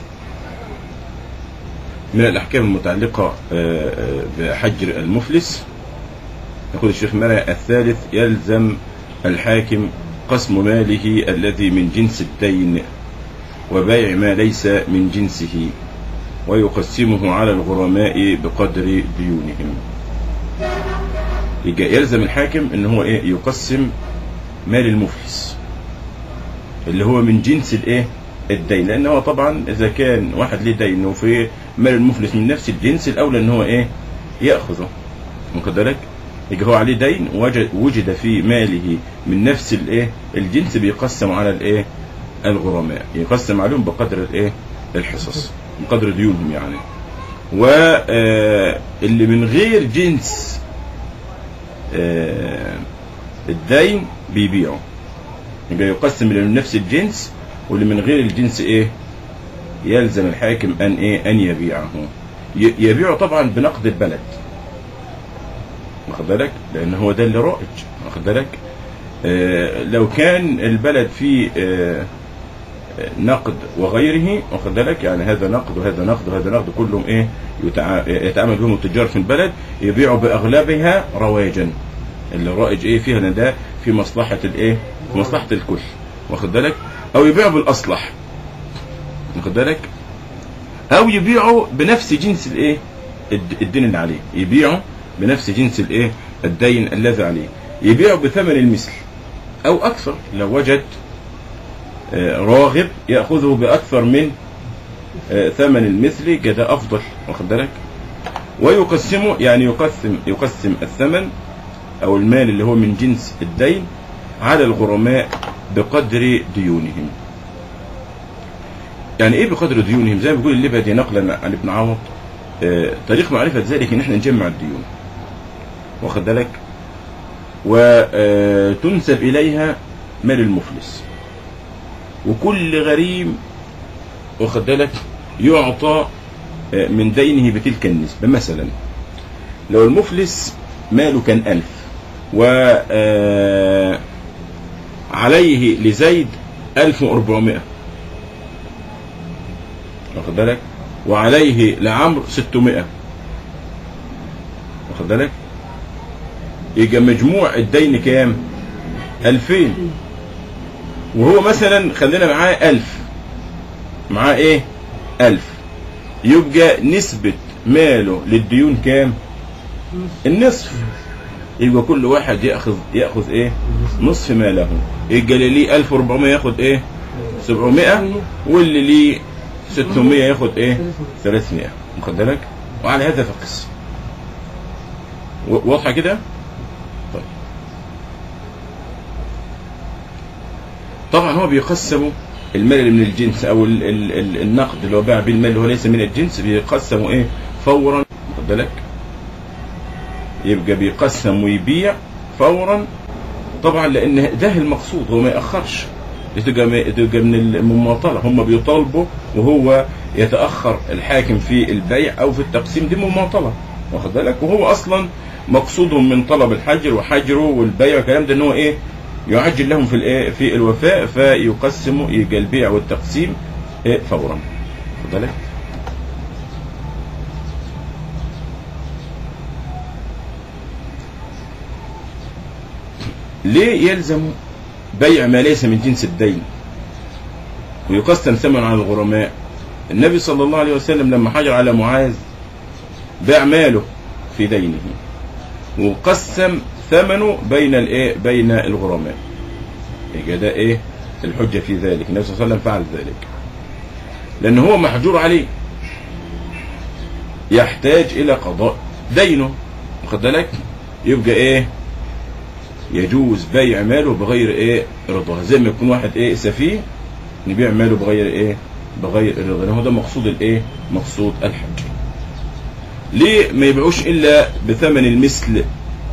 من الاحكام المتعلقه اه، اه، بحجر المفلس يقول الشيخ مرعي الثالث يلزم الحاكم قسم ماله الذي من جنس الدين وبيع ما ليس من جنسه ويقسمه على الغرماء بقدر ديونهم يجي يلزم الحاكم ان هو ايه يقسم مال المفلس اللي هو من جنس الايه الدين لان هو طبعا اذا كان واحد ليه دين وفي مال المفلس من نفس الجنس الاولى ان هو ايه ياخذه واخد بالك يجي هو عليه دين وجد, وجد في ماله من نفس الايه الجنس بيقسم على الايه الغرماء يقسم عليهم بقدر الايه الحصص بقدر ديونهم يعني واللي من غير جنس آه، الدين بيبيعه يبقى يقسم اللي من نفس الجنس واللي من غير الجنس ايه يلزم الحاكم ان ايه ان يبيعه ي- يبيعه طبعا بنقد البلد واخد بالك لان هو ده اللي رائج واخد بالك آه لو كان البلد فيه آه آه، نقد وغيره واخد بالك يعني هذا نقد وهذا نقد وهذا نقد كلهم ايه يتع... يتعامل بهم التجار في البلد يبيعوا باغلبها رواجا اللي الرائج ايه فيها إن ده في مصلحه الايه في مصلحه الكل واخد بالك او يبيعوا بالاصلح واخد بالك او يبيعوا بنفس جنس الايه الد- الدين اللي عليه يبيعوا بنفس جنس الايه الدين الذي عليه يبيعوا بثمن المثل او اكثر لو وجد آه، راغب ياخذه باكثر من آه، ثمن المثل كده افضل واخد بالك ويقسمه يعني يقسم يقسم الثمن او المال اللي هو من جنس الدين على الغرماء بقدر ديونهم يعني ايه بقدر ديونهم زي ما بيقول الليبدي نقلا عن ابن عوض آه، طريق معرفة ذلك ان احنا نجمع الديون واخد بالك وتنسب اليها مال المفلس وكل غريم واخد بالك يعطى آه، من دينه بتلك النسبة مثلا لو المفلس ماله كان ألف و آه، عليه لزيد ألف وأربعمائة واخد بالك وعليه لعمرو 600 واخد بالك يبقى مجموع الدين كام 2000 وهو مثلا خلينا معاه 1000 معاه ايه 1000 يبقى نسبة ماله للديون كام النصف يبقى كل واحد ياخذ ياخذ ايه نصف ماله يبقى اللي ليه 1400 ياخد ايه 700 واللي ليه 600 ياخد ايه 300 واخد بالك وعلى هذا فقس و- واضحه كده طيب طبعا هو بيقسم المال اللي من الجنس او ال ال ال النقد اللي هو باع بيه المال اللي هو ليس من الجنس بيقسم ايه فورا خد بالك يبقى بيقسم ويبيع فورا طبعا لان ده المقصود هو ما ياخرش دي تبقى م- تبقى من المماطله هم بيطالبوا وهو يتاخر الحاكم في البيع او في التقسيم دي مماطله واخد بالك وهو اصلا مقصودهم من طلب الحجر وحجره والبيع والكلام ده ان هو ايه يعجل لهم في الايه في الوفاء فيقسموا يبقى البيع والتقسيم إيه فورا واخد بالك ليه يلزم بيع ما ليس من جنس الدين ويقسم ثمن على الغرماء النبي صلى الله عليه وسلم لما حجر على معاذ باع ماله في دينه وقسم ثمنه بين الايه بين الغرماء يبقى ده ايه الحجه في ذلك النبي صلى الله عليه وسلم فعل ذلك لان هو محجور عليه يحتاج الى قضاء دينه واخد بالك يبقى ايه يجوز بيع ماله بغير ايه رضاه زي ما يكون واحد ايه سفيه نبيع ماله بغير ايه بغير الرضا لأن هو ده مقصود الايه مقصود الحج ليه ما يبيعوش الا بثمن المثل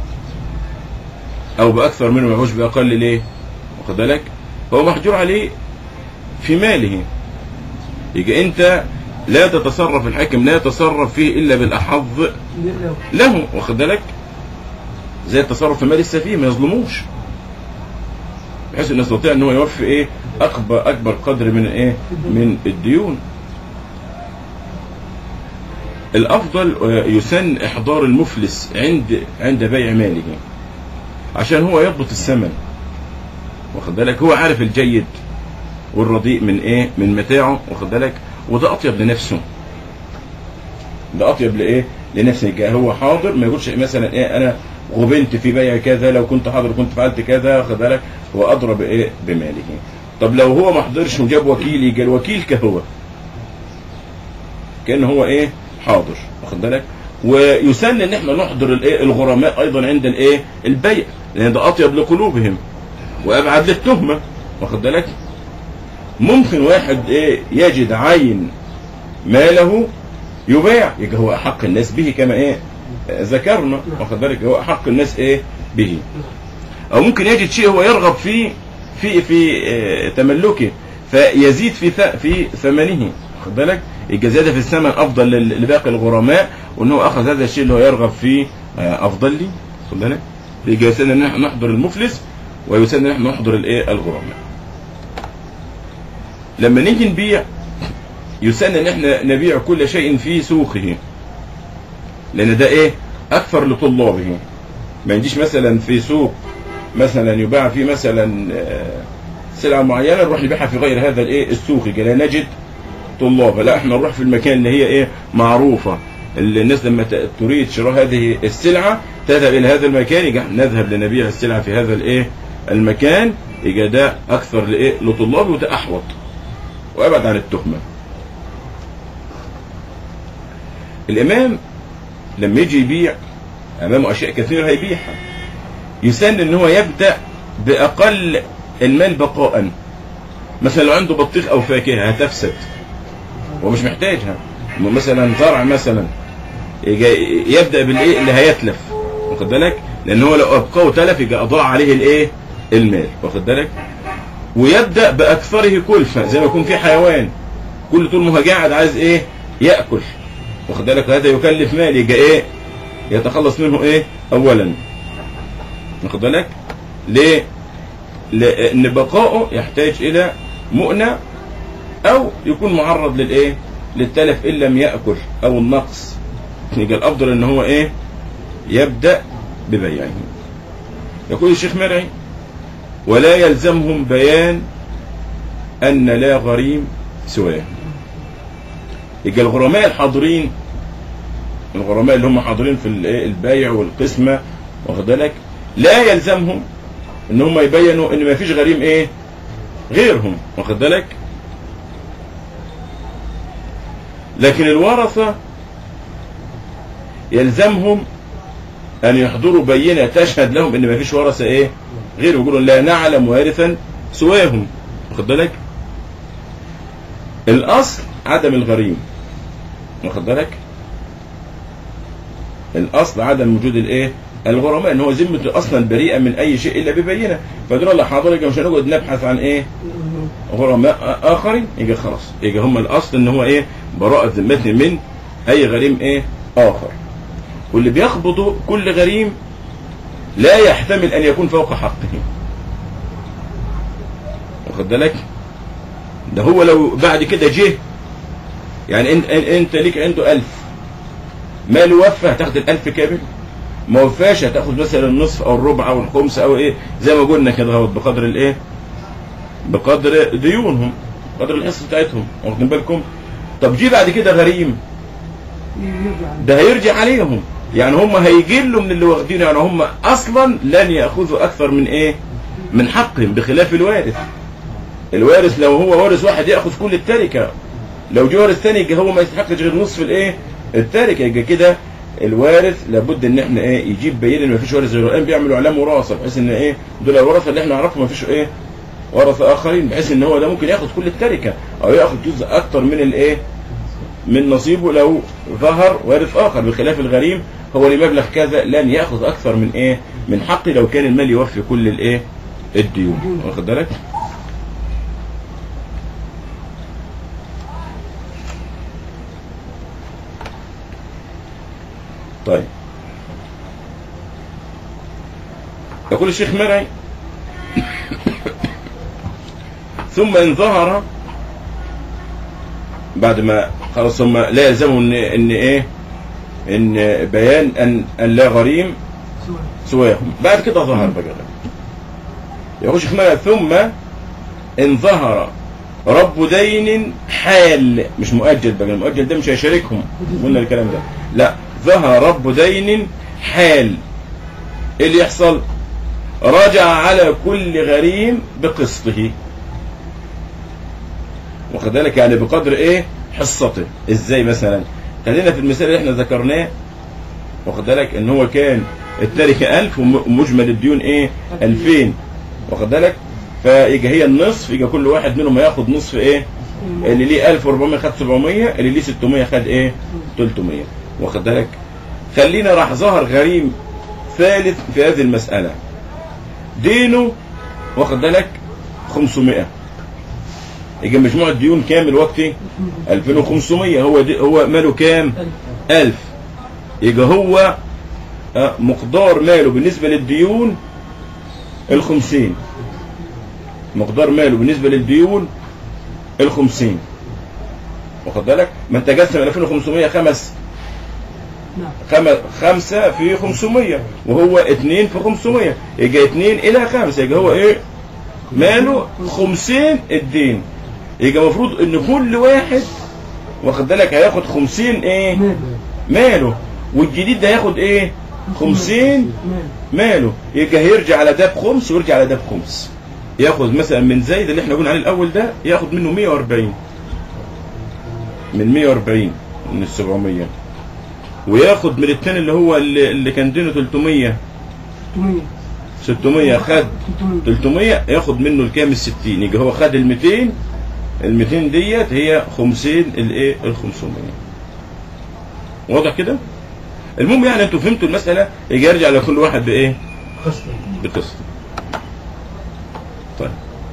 او باكثر منه ما يبيعوش باقل ليه واخد بالك هو محجور عليه في ماله يبقى انت لا تتصرف الحاكم لا يتصرف فيه الا بالاحظ له واخد بالك زي التصرف في مال السفيه ما يظلموش بحيث انه يستطيع ان هو يوفي ايه اكبر اكبر قدر من ايه من الديون الافضل آه، يسن احضار المفلس عند عند بيع ماله عشان هو يضبط الثمن واخد بالك هو عارف الجيد والرديء من ايه من متاعه واخد بالك وده اطيب لنفسه ده اطيب لايه لنفسه يبقى هو حاضر ما يقولش مثلا ايه انا غبنت في بيع كذا لو كنت حاضر كنت فعلت كذا واخد بالك هو ادرى بايه بماله طب لو هو ما حضرش وجاب وكيل يبقى الوكيل كهو كان هو ايه حاضر واخد بالك ويسن ان احنا نحضر الايه الغرماء ايضا عند الايه البيع لان ده اطيب لقلوبهم وابعد للتهمه واخد بالك ممكن واحد ايه يجد عين ماله يباع يبقى هو احق الناس به كما ايه آه، ذكرنا واخد بالك هو احق الناس ايه به او ممكن يجد شيء هو يرغب فيه في في آه، تملكه فيزيد في ث- في ثمنه واخد بالك يبقى زياده في الثمن افضل لل- لباقي الغرماء وان هو اخذ هذا الشيء اللي هو يرغب فيه آه، افضل لي واخد بالك يبقى يسن ان احنا نحضر المفلس ويسن ان احنا نحضر الايه الغرماء لما نيجي نبيع يسن ان احنا نبيع كل شيء في سوقه لان ده ايه اكثر لطلابه ما يجيش مثلا في سوق مثلا يباع فيه مثلا آه، سلعه معينه نروح نبيعها في غير هذا الايه السوق يبقى لا نجد طلاب لا احنا نروح في المكان اللي هي ايه معروفه اللي الناس لما ت- تريد شراء هذه السلعه تذهب الى هذا المكان يبقى إحنا نذهب لنبيع السلعه في هذا الايه المكان يبقى ده اكثر لايه لطلاب وده احوط وابعد عن التهمه الامام لما يجي يبيع امامه اشياء كثيره هيبيعها يسن ان هو يبدا باقل المال بقاء مثلا لو عنده بطيخ او فاكهه هتفسد هو مش محتاجها مثلا زرع مثلا يجي- يبدا بالايه اللي هيتلف واخد بالك لان هو لو ابقاه وتلف يبقى اضاع عليه الايه المال واخد بالك ويبدا باكثره كلفه زي ما يكون في حيوان كل طول ما هو قاعد عايز ايه ياكل واخد بالك هذا يكلف مال يبقى ايه يتخلص منه ايه اولا واخد بالك ليه لان بقائه يحتاج الى مؤنة او يكون معرض للايه للتلف ان لم ياكل او النقص يبقى الافضل ان هو ايه يبدا ببيعه يقول الشيخ مرعي ولا يلزمهم بيان ان لا غريم سواه يبقى الغرماء الحاضرين الغرماء اللي هم حاضرين في الإيه؟ البيع والقسمه واخد بالك لا يلزمهم ان هم يبينوا ان ما فيش غريم ايه غيرهم واخد بالك لكن الورثه يلزمهم ان يحضروا بينه تشهد لهم ان ما فيش ورثه ايه غير يقولوا لا نعلم وارثا سواهم واخد بالك الاصل عدم الغريم واخد بالك الاصل عدم وجود الايه الغرماء ان هو ذمته اصلا بريئه من اي شيء الا ببينه فدول اللي حاضر يبقى مش هنقعد نبحث عن ايه غرماء اخرين يجي خلاص يجي هم الاصل ان هو ايه براءه ذمته من اي غريم ايه اخر واللي بيقبضوا كل غريم لا يحتمل ان يكون فوق حقه واخد بالك ده هو لو بعد كده جه يعني انت انت ليك عنده ألف مال وفى هتاخد الألف كامل ما وفاش هتاخد مثلا النصف او الربع او الخمس او ايه زي ما قلنا كده اهوت بقدر الايه بقدر ديونهم قدر الحصه بتاعتهم واخدين بالكم طب جه بعد كده غريم ده هيرجع عليهم يعني هم هيجلوا من اللي واخدينه يعني هم اصلا لن ياخذوا اكثر من ايه من حقهم بخلاف الوارث الوارث لو هو وارث واحد ياخذ كل التركه لو جه وارث ثاني يبقى هو ما يستحقش غير نصف الايه التركه يبقى كده الوارث لابد ان احنا ايه يجيب بين ان ما فيش وارث غيره الان بيعملوا اعلام وراثه بحيث ان ايه دول الورثه اللي احنا نعرفهم ما فيش ايه ورثه اخرين بحيث ان هو ده ممكن ياخذ كل التركه او ياخذ جزء اكتر من الايه من نصيبه لو ظهر وارث اخر بخلاف الغريم هو لمبلغ كذا لن ياخذ اكثر من ايه من حقه لو كان المال يوفي كل الايه الديون واخد بالك طيب يقول الشيخ مرعي ثم ان ظهر بعد ما خلاص هم لا يلزموا ان ان ايه ان بيان ان ان لا غريم سواهم بعد كده ظهر بقى يقول الشيخ مرعي ثم ان ظهر رب دين حال مش مؤجل بقى المؤجل ده مش هيشاركهم قلنا الكلام ده لا ظهر رب دين حال ايه اللي يحصل رجع على كل غريم بقسطه واخد بالك يعني بقدر ايه حصته ازاي مثلا خلينا في المثال اللي احنا ذكرناه واخد بالك ان هو كان التركه 1000 ومجمل الديون ايه 2000 واخد بالك فيجي هي النصف يجي كل واحد منهم هياخد نصف ايه اللي ليه 1400 خد 700 اللي ليه 600 خد ايه 300 واخد بالك خلينا راح ظهر غريم ثالث في هذه المسألة دينه واخد بالك 500 يجي مجموع الديون كام الوقت 2500 هو دي هو ماله كام 1000 يجي هو آه، مقدار ماله بالنسبة للديون الخمسين مقدار ماله بالنسبة للديون الخمسين واخد بالك ما انت قسم 2500 خمس خم... خمسة في 500 وهو اتنين في 500 يجي اتنين الى خمسة يجي هو ايه ماله خمسين الدين يجي المفروض ان كل واحد واخد بالك هياخد خمسين ايه ماله والجديد ده هياخد ايه خمسين ماله يجي هيرجع على ده بخمس ويرجع على ده بخمس ياخد مثلا من زايد اللي احنا قلنا عليه الاول ده ياخد منه 140 من 140 من ال 700 وياخد من التاني اللي هو اللي, اللي كان دينه 300 600 خد 300 ياخد منه الكام ال 60 يجي هو خد ال 200 ال 200 ديت هي 50 الايه ال 500 واضح كده المهم يعني انتوا فهمتوا المساله يجي يرجع لكل واحد بايه قسط بقسط طيب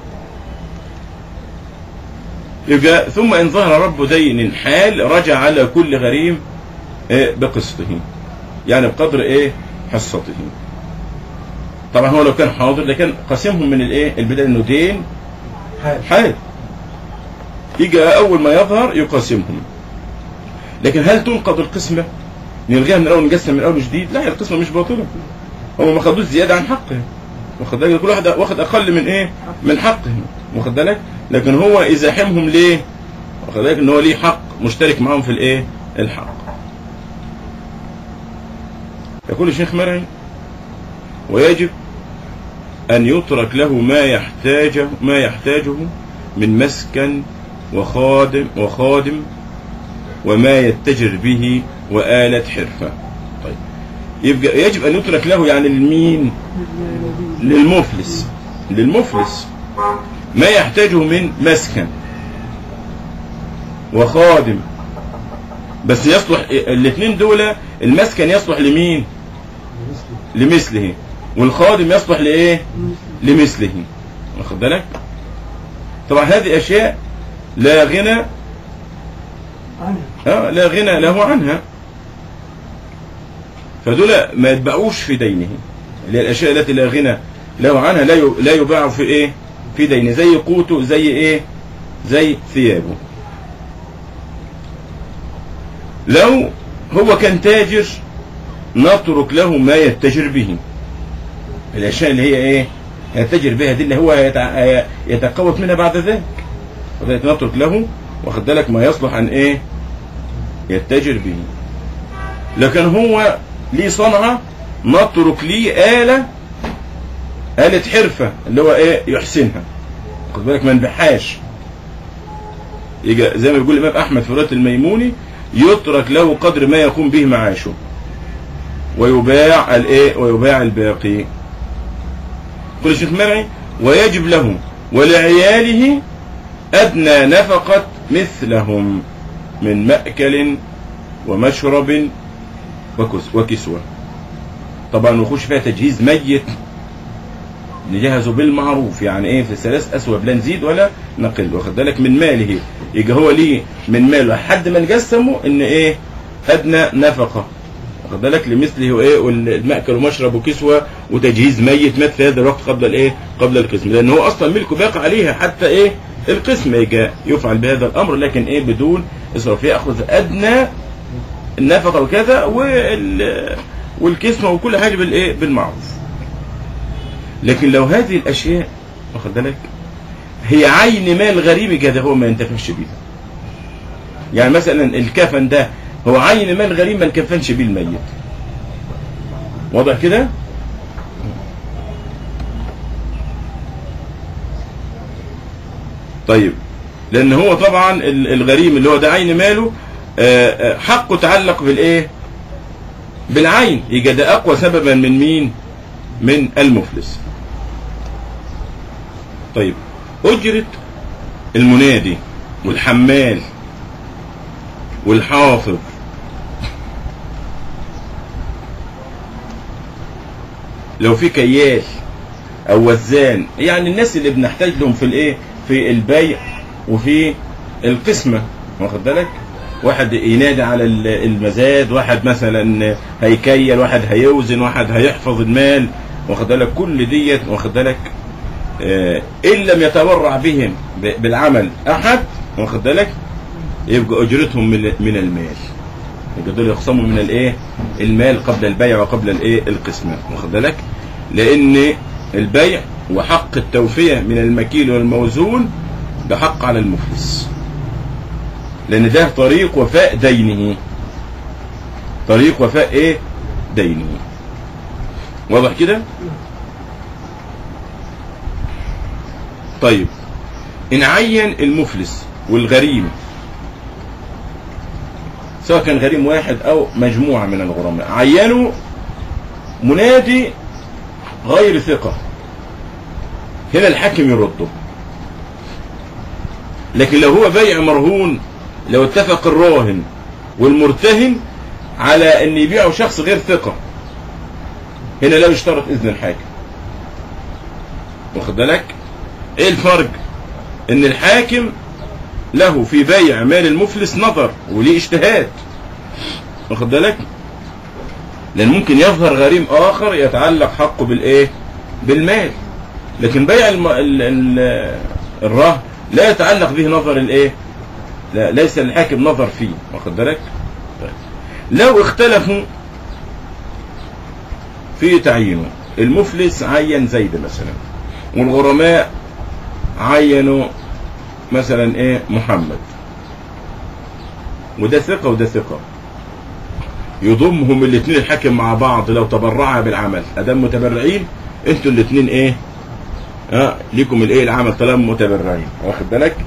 يبقى ثم ان ظهر رب دين حال رجع على كل غريم إيه بقسطه يعني بقدر ايه حصته طبعا هو لو كان حاضر لكن قسمهم من الايه البدايه انه دين حال حال يجي اول ما يظهر يقاسمهم لكن هل تنقض القسمه نلغيها من الاول نقسم من اول جديد لا هي القسمه مش باطله هم ما خدوش زياده عن حقه واخد بالك كل واحد واخد اقل من ايه من حقه واخد بالك لكن هو يزاحمهم ليه واخد بالك ان هو ليه حق مشترك معاهم في الايه الحق يقول الشيخ مرعي ويجب أن يترك له ما يحتاجه ما يحتاجه من مسكن وخادم وخادم وما يتجر به وآلة حرفة يبقى يجب ان يترك له يعني لمين للمفلس للمفلس ما يحتاجه من مسكن وخادم بس يصلح الاثنين دول المسكن يصلح لمين لمثله والخادم يصلح لايه لمثله واخد بالك طبعا هذه اشياء لا غنى آه لا غنى له عنها فدول ما يتباعوش في دينه اللي هي الاشياء التي لا غنى له عنها لا ي- لا يباع في ايه في دينه زي قوته زي ايه زي ثيابه لو هو كان تاجر نترك له ما يتجر به الاشياء اللي هي ايه يتجر بها دي اللي هو يتع... يتقوت منها بعد ذلك وذلك نترك له واخد بالك ما يصلح عن ايه يتجر به لكن هو ليه صنعة نترك ليه آلة آلة حرفة اللي هو ايه يحسنها خد بالك ما نبيعهاش يجي زي ما بيقول الامام احمد في روايه الميموني يترك له قدر ما يقوم به معاشه ويباع الايه ويباع الباقي كل الشيخ مرعي ويجب له ولعياله ادنى نفقه مثلهم من ماكل ومشرب وكس وكسوه طبعا نخش فيها تجهيز ميت نجهزه بالمعروف يعني ايه في الثلاث اسواب لا نزيد ولا نقل واخد بالك من ماله يجي هو ليه من ماله لحد ما نقسمه ان ايه ادنى نفقه واخد بالك لمثله ايه والمأكل ومشرب وكسوه وتجهيز ميت مات في هذا الوقت قبل الايه قبل القسم لان هو اصلا ملكه باقي عليها حتى ايه القسم يجي يفعل بهذا الامر لكن ايه بدون اسراف ياخذ ادنى النفقه وكذا وال والكسمه وكل حاجه بالايه بالمعروف لكن لو هذه الاشياء واخد بالك هي عين مال غريب كده هو ما ينتفعش بيها يعني مثلا الكفن ده هو عين مال غريب ما نكفنش بيه الميت واضح كده طيب لان هو طبعا ال- الغريم اللي هو ده عين ماله آه، آه، حقه تعلق بالايه بالعين يبقى ده اقوى سببا من مين من المفلس طيب أجرة المنادي والحمال والحافظ لو في كيال او وزان يعني الناس اللي بنحتاج لهم في الايه في البيع وفي القسمه واخد بالك واحد ينادي على ال- المزاد واحد مثلا هيكيل واحد هيوزن واحد هيحفظ المال واخد بالك كل ديت واخد بالك آه، ان لم يتبرع بهم ب- بالعمل احد واخد بالك يبقى اجرتهم من من المال يبقى دول يخصموا من الايه المال قبل البيع وقبل الايه القسمه واخد بالك لان البيع وحق التوفيه من المكيل والموزون ده حق على المفلس لان ده طريق وفاء دينه طريق وفاء ايه دينه واضح كده طيب ان عين المفلس والغريم سواء كان غريم واحد او مجموعة من الغرماء عينوا منادي غير ثقة هنا الحاكم يرده لكن لو هو بيع مرهون لو اتفق الراهن والمرتهن على ان يبيعه شخص غير ثقة هنا لا يشترط اذن الحاكم واخد بالك ايه الفرق ان الحاكم له في بيع مال المفلس نظر وليه اجتهاد واخد بالك لان ممكن يظهر غريم اخر يتعلق حقه بالايه بالمال لكن بيع الم... ال... ال... الرهن لا يتعلق به نظر الايه لا ليس الحاكم نظر فيه واخد بالك طيب. لو اختلفوا في تعيينه المفلس عين زيد مثلا والغرماء عينوا مثلا ايه محمد وده ثقة وده ثقة يضمهم الاثنين الحاكم مع بعض لو تبرعا بالعمل ادام متبرعين انتوا الاثنين ايه اه ليكم الايه العمل طالما متبرعين واخد بالك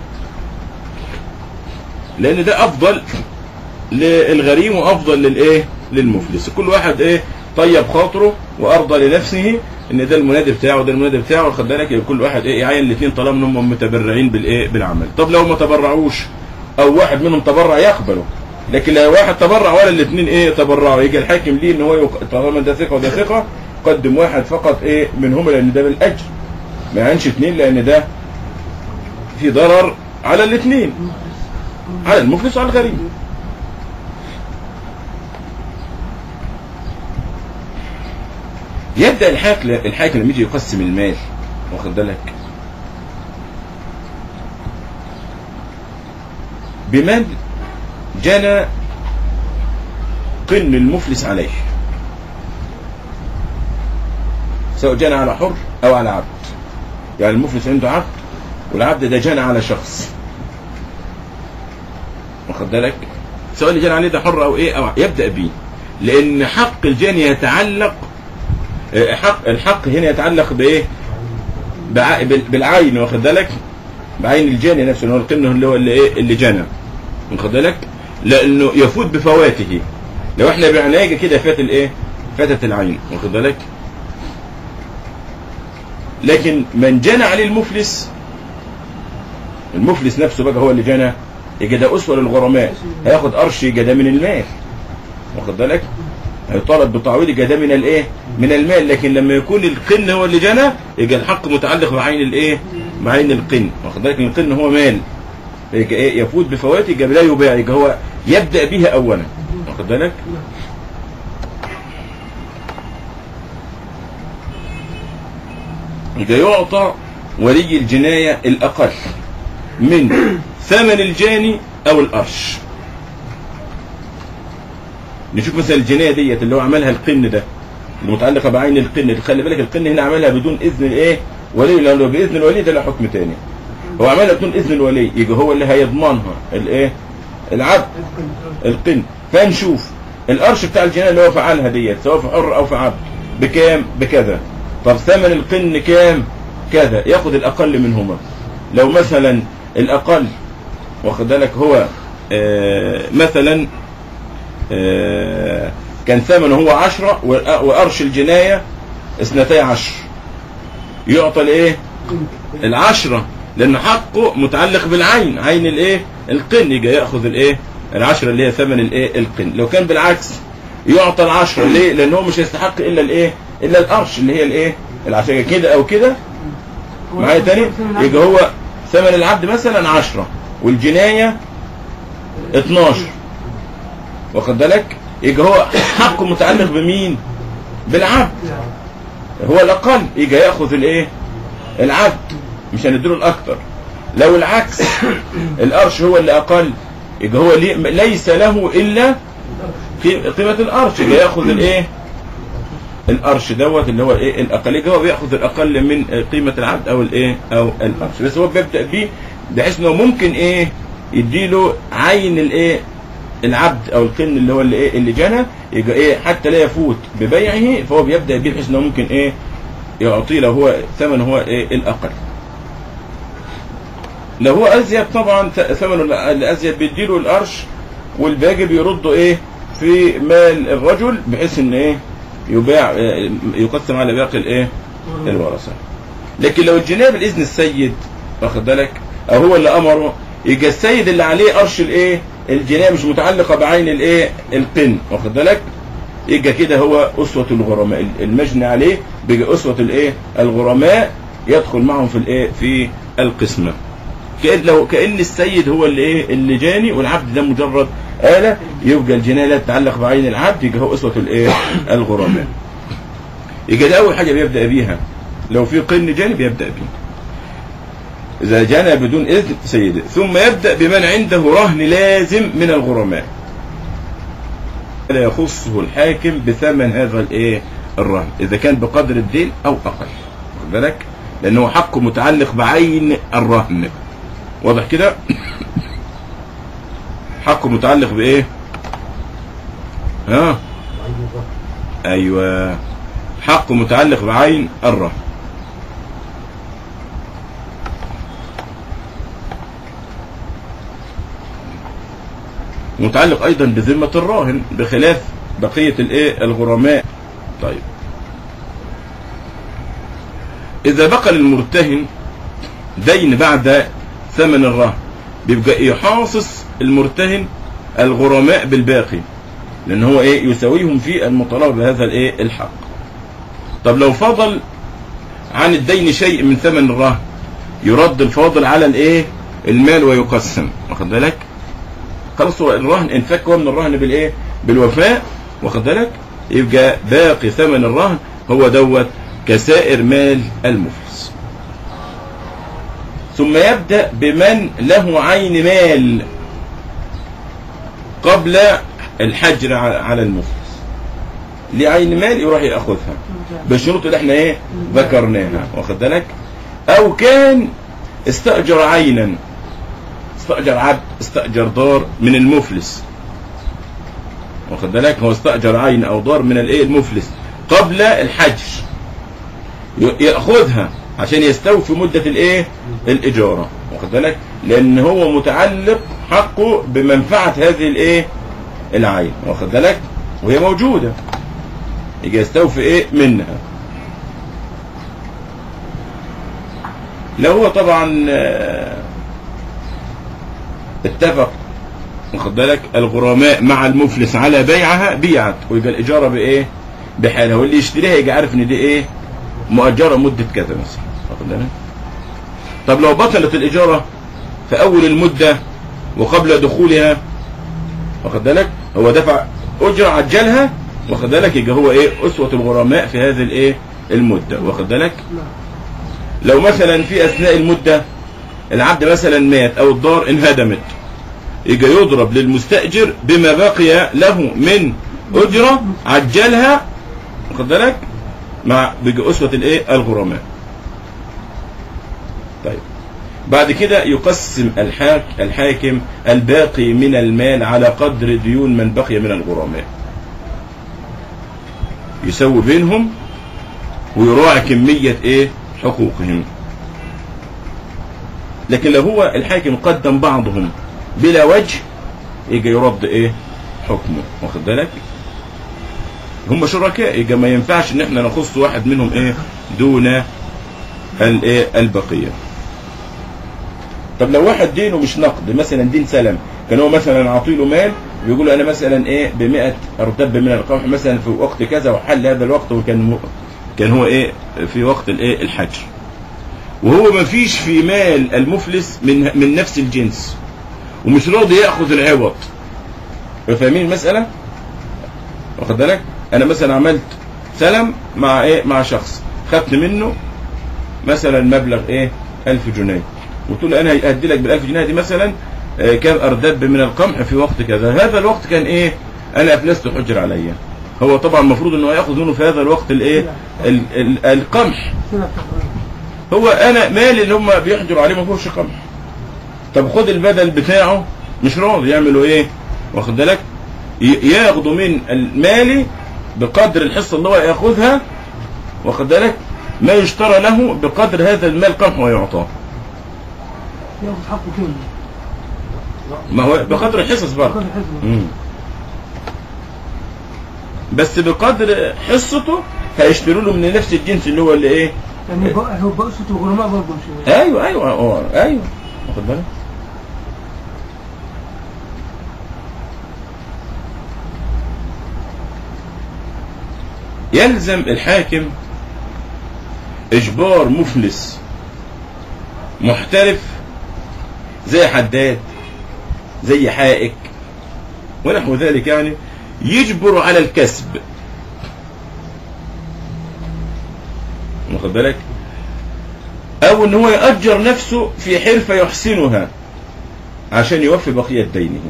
لان ده افضل للغريم وافضل للايه للمفلس كل واحد ايه طيب خاطره وارضى لنفسه ان ده المنادي بتاعه وده المنادي بتاعه واخد بالك يبقى كل واحد ايه يعين الاثنين طالما انهم متبرعين بالايه بالعمل طب لو ما تبرعوش او واحد منهم تبرع يقبله لكن لو واحد تبرع ولا الاثنين ايه تبرعوا يجي الحاكم ليه ان هو يق... طالما ده ثقه وده ثقه قدم واحد فقط ايه منهما لان ده بالاجر ما يعينش اثنين لان ده في ضرر على الاثنين على المفلس وعلى الغريب يبدا الحاكم الحاكم لما يجي يقسم المال واخد بالك بمن جنى قن المفلس عليه سواء جنى على حر او على عبد يعني المفلس عنده عبد والعبد ده جنى على شخص واخد بالك سواء اللي جنى عليه ده حر او ايه او يبدا بيه لان حق الجاني يتعلق آه، حق الحق هنا يتعلق بايه بع- بال- بالعين واخد بالك بعين الجاني نفسه اللي هو القن اللي هو اللي ايه اللي جنى واخد بالك لانه يفوت بفواته لو احنا بعناه يجي كده فات الايه فاتت العين واخد بالك لكن من جنى عليه المفلس المفلس نفسه بقى هو اللي جنى يجي ده اسوه للغرماء هياخد قرش يجي ده من المال واخد بالك هيطالب بتعويض يجي ده من الايه من المال لكن لما يكون القن هو اللي جنى يجي الحق متعلق بعين الايه بعين القن واخد بالك إن القن هو مال يجي ايه يفوت بفوات يجي لا يباع يجي هو يبدا بها اولا واخد بالك يجي يعطى ولي الجنايه الاقل من ثمن الجاني او القرش نشوف مثلا الجنايه ديت اللي هو عملها القن ده المتعلقه بعين القن خلي بالك القن هنا عملها بدون اذن الايه ولي لانه باذن الولي ده له حكم تاني هو عملها بدون اذن الولي يبقى هو اللي هيضمنها الايه العبد القن فنشوف القرش بتاع الجنايه اللي هو فعلها ديت سواء في حر او في عبد بكام بكذا طب ثمن القن كام كذا ياخد الاقل منهما لو مثلا الاقل واخد بالك هو آه مثلا آه كان ثمنه هو عشرة وأ- وقرش الجناية اثنتي عشر يعطى الايه العشرة لان حقه متعلق بالعين عين الايه القن يجي ياخذ الايه العشرة اللي هي ثمن الايه القن لو كان بالعكس يعطى العشرة ليه لان هو مش هيستحق الا الايه الا القرش اللي هي الايه العشرة كده او كده معايا تاني يبقى هو ثمن العبد مثلا 10 والجناية 12 واخد بالك يبقى هو حقه متعلق بمين بالعبد هو الاقل يجي ياخذ الايه العبد مش هنديله الاكثر لو العكس القرش هو اللي اقل يبقى هو لي- ليس له الا قي- قيمه القرش يجي ياخذ الايه القرش دوت اللي هو ايه الاقل يجي هو بياخذ الاقل من قيمه العبد او الايه او القرش بس هو بيبدا بيه بحيث انه ممكن ايه يديله عين الايه العبد او القن اللي هو اللي ايه اللي جنى يبقى ايه حتى لا يفوت ببيعه فهو بيبدا بيه بحيث انه ممكن ايه يعطيه لو هو ثمن هو ايه الاقل لو هو ازيد طبعا ث- ثمنه الازيد بيديله القرش والباقي بيرده ايه في مال الرجل بحيث ان ايه يباع آه، يقسم على باقي الايه الورثه لكن لو الجنيه باذن السيد واخد بالك او هو اللي امره يبقى السيد اللي عليه قرش الايه الجنيه مش متعلقه بعين الايه القن واخد بالك يبقى كده هو اسوه الغرماء المجني عليه بيبقى اسوه الايه الغرماء يدخل معهم في الايه في القسمه كأن لو كأن السيد هو اللي ايه اللي جاني والعبد ده مجرد آلة يبقى الجناية لا تتعلق بعين العبد يبقى هو أسوة الايه الغرماء يبقى ده أول حاجة بيبدأ بيها لو في قن جاني بيبدأ بيه إذا جنى بدون إذن سيده ثم يبدأ بمن عنده رهن لازم من الغرماء لا يخصه الحاكم بثمن هذا الايه الرهن إذا كان بقدر الدين أو أقل واخد بالك لأنه حقه متعلق بعين الرهن واضح كده حقه متعلق بايه ها ايوه حقه متعلق بعين الرهن متعلق ايضا بذمه الراهن بخلاف بقيه الايه الغرماء طيب إذا بقى للمرتهن دين بعد ثمن الرهن بيبقى يحاصص المرتهن الغرماء بالباقي لأن هو إيه يساويهم في المطالبة بهذا الإيه الحق طب لو فضل عن الدين شيء من ثمن الرهن يرد الفاضل على الإيه المال ويقسم واخد بالك خلاص هو الرهن انفك هو من الرهن بالايه بالوفاء واخد بالك يبقى باقي ثمن الرهن هو دوت كسائر مال المفلس ثم يبدأ بمن له عين مال قبل الحجر على على المفلس ليه عين مال يروح ياخذها بالشروط اللي احنا ايه ذكرناها واخد بالك او كان استأجر عينا استأجر عبد استأجر دار من المفلس واخد بالك هو استأجر عين او دار من الايه المفلس قبل الحجر ي- ياخذها عشان يستوفي مدة الايه الاجارة واخد بالك لان هو متعلق حقه بمنفعة هذه الايه العين واخد بالك وهي موجودة يجي يستوفي ايه منها لو هو طبعا آه، اتفق واخد بالك الغرماء مع المفلس على بيعها بيعت ويبقى الاجاره بايه بحالها واللي يشتريها يبقى عارف ان دي ايه مؤجره مده كذا مثلا واخد بالك طب لو بطلت الاجاره في اول المده وقبل دخولها واخد بالك هو دفع اجره عجلها واخد بالك يبقى هو ايه اسوه الغرماء في هذه الايه المده واخد بالك لو مثلا في اثناء المده العبد مثلا مات او الدار انهدمت يجي يضرب للمستأجر بما بقي له من أجرة عجلها واخد بالك مع بيجي أسوة الإيه الغرماء طيب بعد كده يقسم الحاك الحاكم الباقي من المال على قدر ديون من بقي من الغرماء يسوي بينهم ويراعي كمية ايه حقوقهم لكن لو هو الحاكم قدم بعضهم بلا وجه يجي يرد ايه حكمه واخد بالك هم شركاء يجي ما ينفعش ان احنا نخص واحد منهم ايه دون الايه البقيه طب لو واحد دينه مش نقد مثلا دين سلم كان هو مثلا عاطيله مال بيقول له انا مثلا ايه ب 100 ارتب من القمح مثلا في وقت كذا وحل هذا الوقت وكان م... كان هو ايه في وقت الايه الحجر وهو ما فيش في مال المفلس من من نفس الجنس ومش راضي ياخذ العوض فاهمين المساله واخد بالك انا مثلا عملت سلم مع ايه مع شخص خدت منه مثلا مبلغ ايه 1000 جنيه قلت له انا هدي لك بال 1000 جنيه دي مثلا آه، كام اردب من القمح في وقت كذا هذا الوقت كان ايه انا افلست حجر عليا هو طبعا المفروض انه ياخذ منه في هذا الوقت الايه ال- ال- القمح هو انا مالي اللي هم بيحجروا عليه ما فيهوش قمح طب خد البدل بتاعه مش راضي يعملوا ايه واخد بالك ي- ياخدوا من المالي بقدر الحصه اللي هو ياخذها واخد بالك ما يشترى له بقدر هذا المال قمح ويعطاه ياخد حقه كامل ما هو بقدر الحصص برضه بقدر الحزب مم. بس بقدر حصته هيشتروا له من نفس الجنس اللي هو اللي ايه يعني هو هو بقصة الغرماء برضه مش ايوه ايوه هو ايوه واخد بالك يلزم الحاكم اجبار مفلس محترف زي حداد زي حائك ونحو ذلك يعني يجبر على الكسب واخد بالك او ان هو يأجر نفسه في حرفة يحسنها عشان يوفي بقية دينه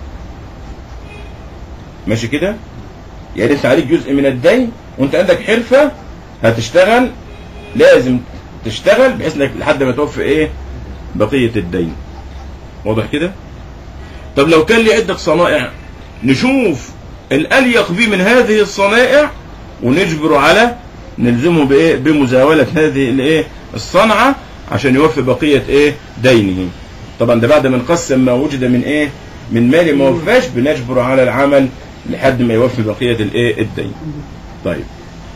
ماشي كده يعني انت عليك جزء من الدين وانت عندك حرفة هتشتغل لازم تشتغل بحيث انك لحد ما توفي ايه بقية الدين واضح كده طب لو كان لي عدة صنائع نشوف الأليق بيه من هذه الصنائع ونجبر على نلزمه بايه بمزاولة هذه الايه الصنعة عشان يوفي بقية ايه دينه طبعا ده بعد ما نقسم ما وجد من ايه من مال ما وفاش بنجبر على العمل لحد ما يوفي بقية الايه الدين طيب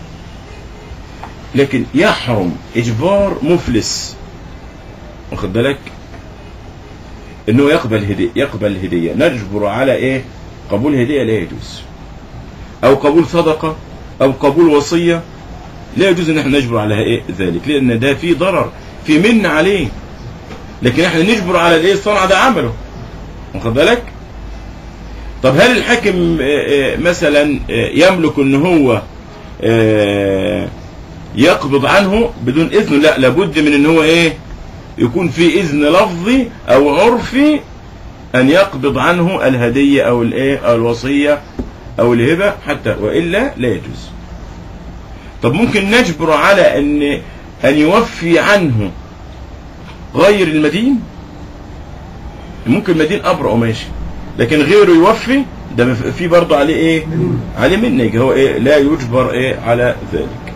لكن يحرم اجبار مفلس واخد بالك انه يقبل هدية يقبل الهدية نجبر على ايه قبول هدية لا يجوز او قبول صدقة او قبول وصية لا يجوز ان احنا نجبر على ايه ذلك لان ده في ضرر في من عليه لكن احنا نجبر على الايه الصنعة ده عمله واخد بالك طب هل الحاكم آه، آه، مثلا آه، يملك ان هو آه، يقبض عنه بدون اذن لا لابد من ان هو ايه يكون في اذن لفظي او عرفي ان يقبض عنه الهدية او الايه او الوصية او الهبة حتى والا لا يجوز طب ممكن نجبر على ان ان يوفي عنه غير المدين ممكن مدين ابرأ ماشي لكن غيره يوفي ده في برضه عليه ايه عليه منك هو ايه لا يجبر ايه على ذلك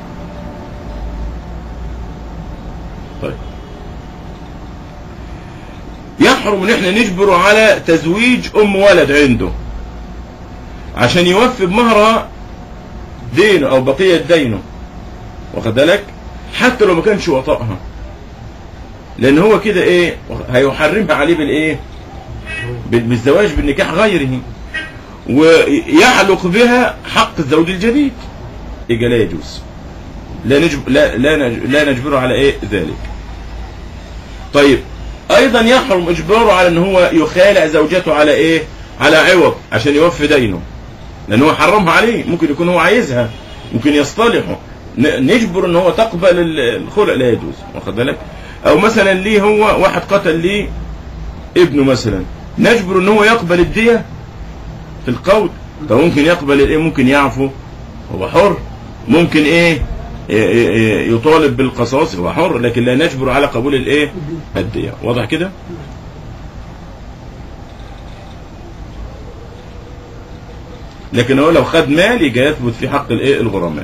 طيب يحرم ان احنا نجبره على تزويج ام ولد عنده عشان يوفي بمهرها دينه او بقية دينه واخد بالك حتى لو ما كانش وطأها لان هو كده ايه هيحرمها عليه بالايه بال- بالزواج بالنكاح غيره ويعلق بها حق الزوج الجديد يبقى لا يجوز لا نجب لا لا, نج لا نجبره على ايه ذلك طيب ايضا يحرم اجباره على ان هو يخالع زوجته على ايه على عوض عشان يوفي دينه لان هو حرمها عليه ممكن يكون هو عايزها ممكن يصطلحوا ن- نجبر ان هو تقبل ال- الخلع لا يجوز واخد بالك او مثلا ليه هو واحد قتل ليه ابنه مثلا نجبر ان هو يقبل الدية في القول طب ممكن يقبل الايه ممكن يعفو هو حر ممكن ايه ي- ي- يطالب بالقصاص هو حر لكن لا نجبر على قبول الايه الدية واضح كده لكن هو لو خد مال يجي يثبت في حق الايه الغرماء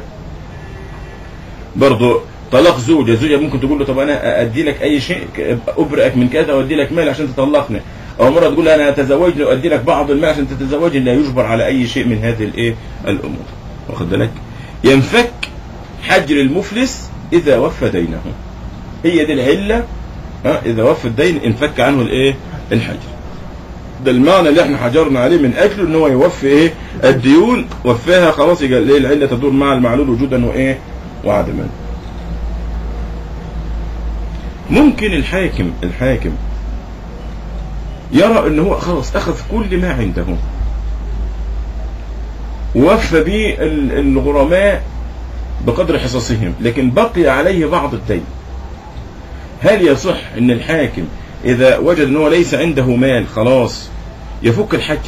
برضه طلاق زوجة زوجة ممكن تقول له طب انا ادي لك اي شيء ك- ابرئك من كذا وادي لك مال عشان تطلقني او مرة تقول انا اتزوجني وادي لك بعض المال عشان تتزوجني لا يجبر على اي شيء من هذه الايه الامور واخد بالك ينفك حجر المفلس اذا وفى دينه هي دي العلة ها اذا وفى الدين انفك عنه الايه الحجر ده المعنى اللي احنا حجرنا عليه من اجله ان هو يوفي ايه الديون وفاها خلاص يبقى الايه العله تدور مع المعلول وجودا وايه وعدما ممكن الحاكم الحاكم يرى ان هو خلاص اخذ كل ما عنده ووفى به ال- الغرماء بقدر حصصهم لكن بقي عليه بعض الدين هل يصح ان الحاكم اذا وجد ان هو ليس عنده مال خلاص يفك الحجر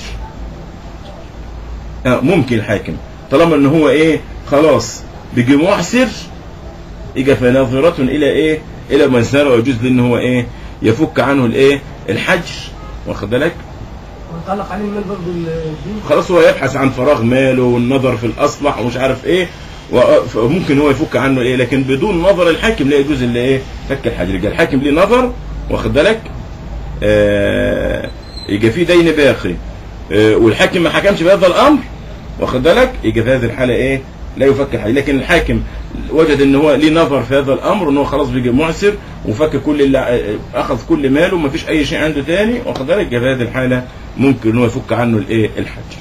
آه ممكن الحاكم طالما ان هو ايه خلاص بيجي معسر يجي فناظرة الى ايه الى ميسره ويجوز له ان هو ايه يفك عنه الايه الحجر واخد بالك ويتعلق عليه المال برضه الدين خلاص هو يبحث عن فراغ ماله والنظر في الاصلح ومش عارف ايه وممكن هو يفك عنه ايه لكن بدون نظر الحاكم لا يجوز اللي ايه فك الحجر يبقى الحاكم ليه نظر واخد بالك آه يبقى في دين باقي آه والحاكم ما حكمش بهذا الامر واخد بالك يبقى في هذه الحاله ايه لا يفك الحجر لكن الحاكم وجد ان هو ليه نظر في هذا الامر ان هو خلاص بيجي معسر وفك كل اللي آه، اخذ كل ماله وما فيش اي شيء عنده تاني واخد بالك يبقى في هذه الحاله ممكن ان هو يفك عنه الايه الحجر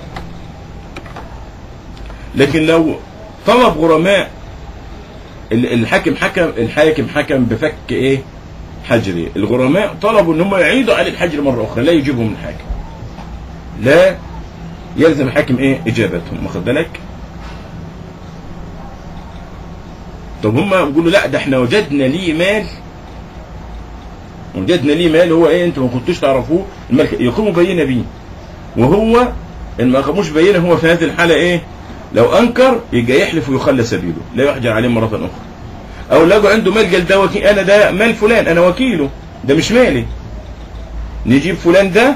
لكن لو طلب غرماء ال- الحاكم حكم الحاكم حكم بفك ايه حجري الغرماء طلبوا ان هم يعيدوا عليه الحجر مره اخرى لا يجيبهم الحاكم لا يلزم الحاكم ايه اجابتهم واخد بالك طب هم يقولوا لا ده احنا وجدنا ليه مال وجدنا ليه مال هو ايه انتوا ما كنتوش تعرفوه المال يقوموا بينه بيه وهو ان ما قاموش بينه هو في هذه الحاله ايه لو انكر يبقى يحلف ويخلى سبيله لا يحجر عليه مره اخرى او لقوا عنده مال قال ده وكيل انا ده مال فلان انا وكيله ده مش مالي نجيب فلان ده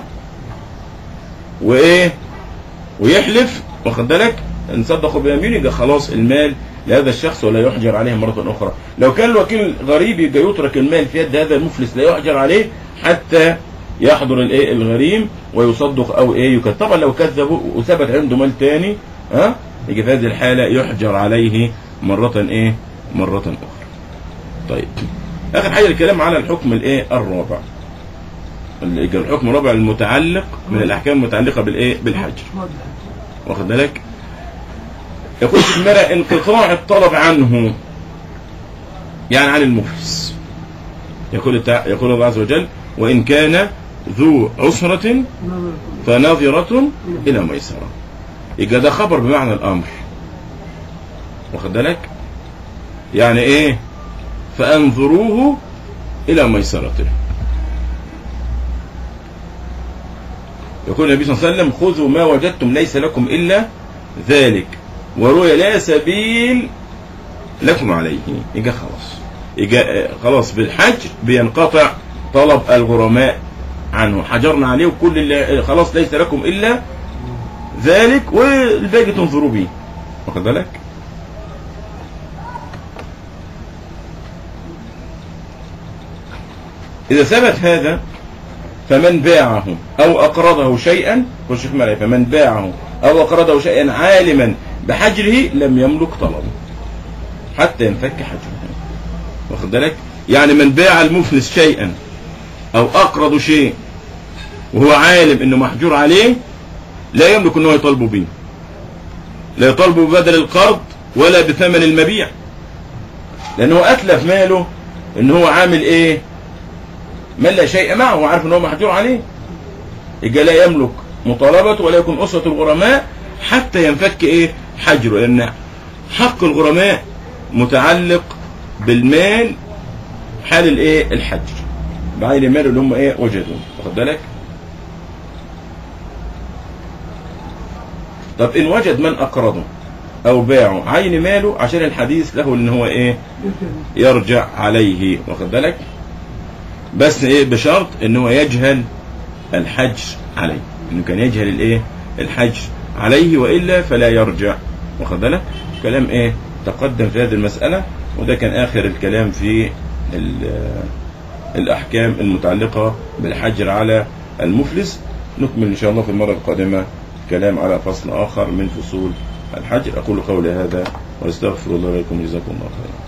وايه ويحلف واخد بالك ان صدقوا بيمينه يبقى خلاص المال لهذا الشخص ولا يحجر عليه مرة أخرى لو كان الوكيل غريب يبقى يترك المال في يد هذا المفلس لا يحجر عليه حتى يحضر الايه الغريم ويصدق او ايه يكذب طبعا لو كذبوا وثبت عنده مال تاني ها يجي في هذه الحالة يحجر عليه مرة ايه مرة أخرى طيب آخر حاجة الكلام على الحكم الإيه الرابع ال- الحكم الرابع المتعلق من الأحكام المتعلقة بالإيه بالحج واخد بالك يقول في المرأة انقطاع الطلب عنه يعني عن المفلس يقول التع... يقول الله عز وجل وإن كان ذو عسرة فناظرة إلى ميسرة يبقى ده خبر بمعنى الأمر واخد بالك يعني إيه فأنظروه إلى ميسرته يقول النبي صلى الله عليه وسلم خذوا ما وجدتم ليس لكم إلا ذلك وروي لا سبيل لكم عليه يبقى خلاص يبقى خلاص بالحج بينقطع طلب الغرماء عنه حجرنا عليه وكل اللي خلاص ليس لكم إلا ذلك والباقي تنظروا به واخد بالك إذا ثبت هذا فمن باعه أو أقرضه شيئا والشيخ مرعي فمن باعه أو أقرضه شيئا عالما بحجره لم يملك طلبه حتى ينفك حجره واخد بالك يعني من باع المفلس شيئا أو أقرض شيء وهو عالم إنه محجور عليه لا يملك إنه يطالبه به لا يطالبه ببدل القرض ولا بثمن المبيع لأنه أتلف ماله إن هو عامل إيه من لا شيء معه وعارف ان هو محجور عليه يبقى لا يملك مطالبته ولا يكون أسرة الغرماء حتى ينفك ايه حجره لان حق الغرماء متعلق بالمال حال الايه الحجر بعين المال اللي هم ايه وجدوه واخد بالك طب ان وجد من اقرضه او باعه عين ماله عشان الحديث له ان هو ايه يرجع عليه واخد بالك بس ايه بشرط ان هو يجهل الحج عليه انه كان يجهل الايه الحج عليه والا فلا يرجع واخد بالك كلام ايه تقدم في هذه المسألة وده كان اخر الكلام في ال- الاحكام المتعلقة بالحجر على المفلس نكمل ان شاء الله في المرة القادمة كلام على فصل اخر من فصول الحجر اقول قولي هذا واستغفر الله لكم جزاكم الله خيرا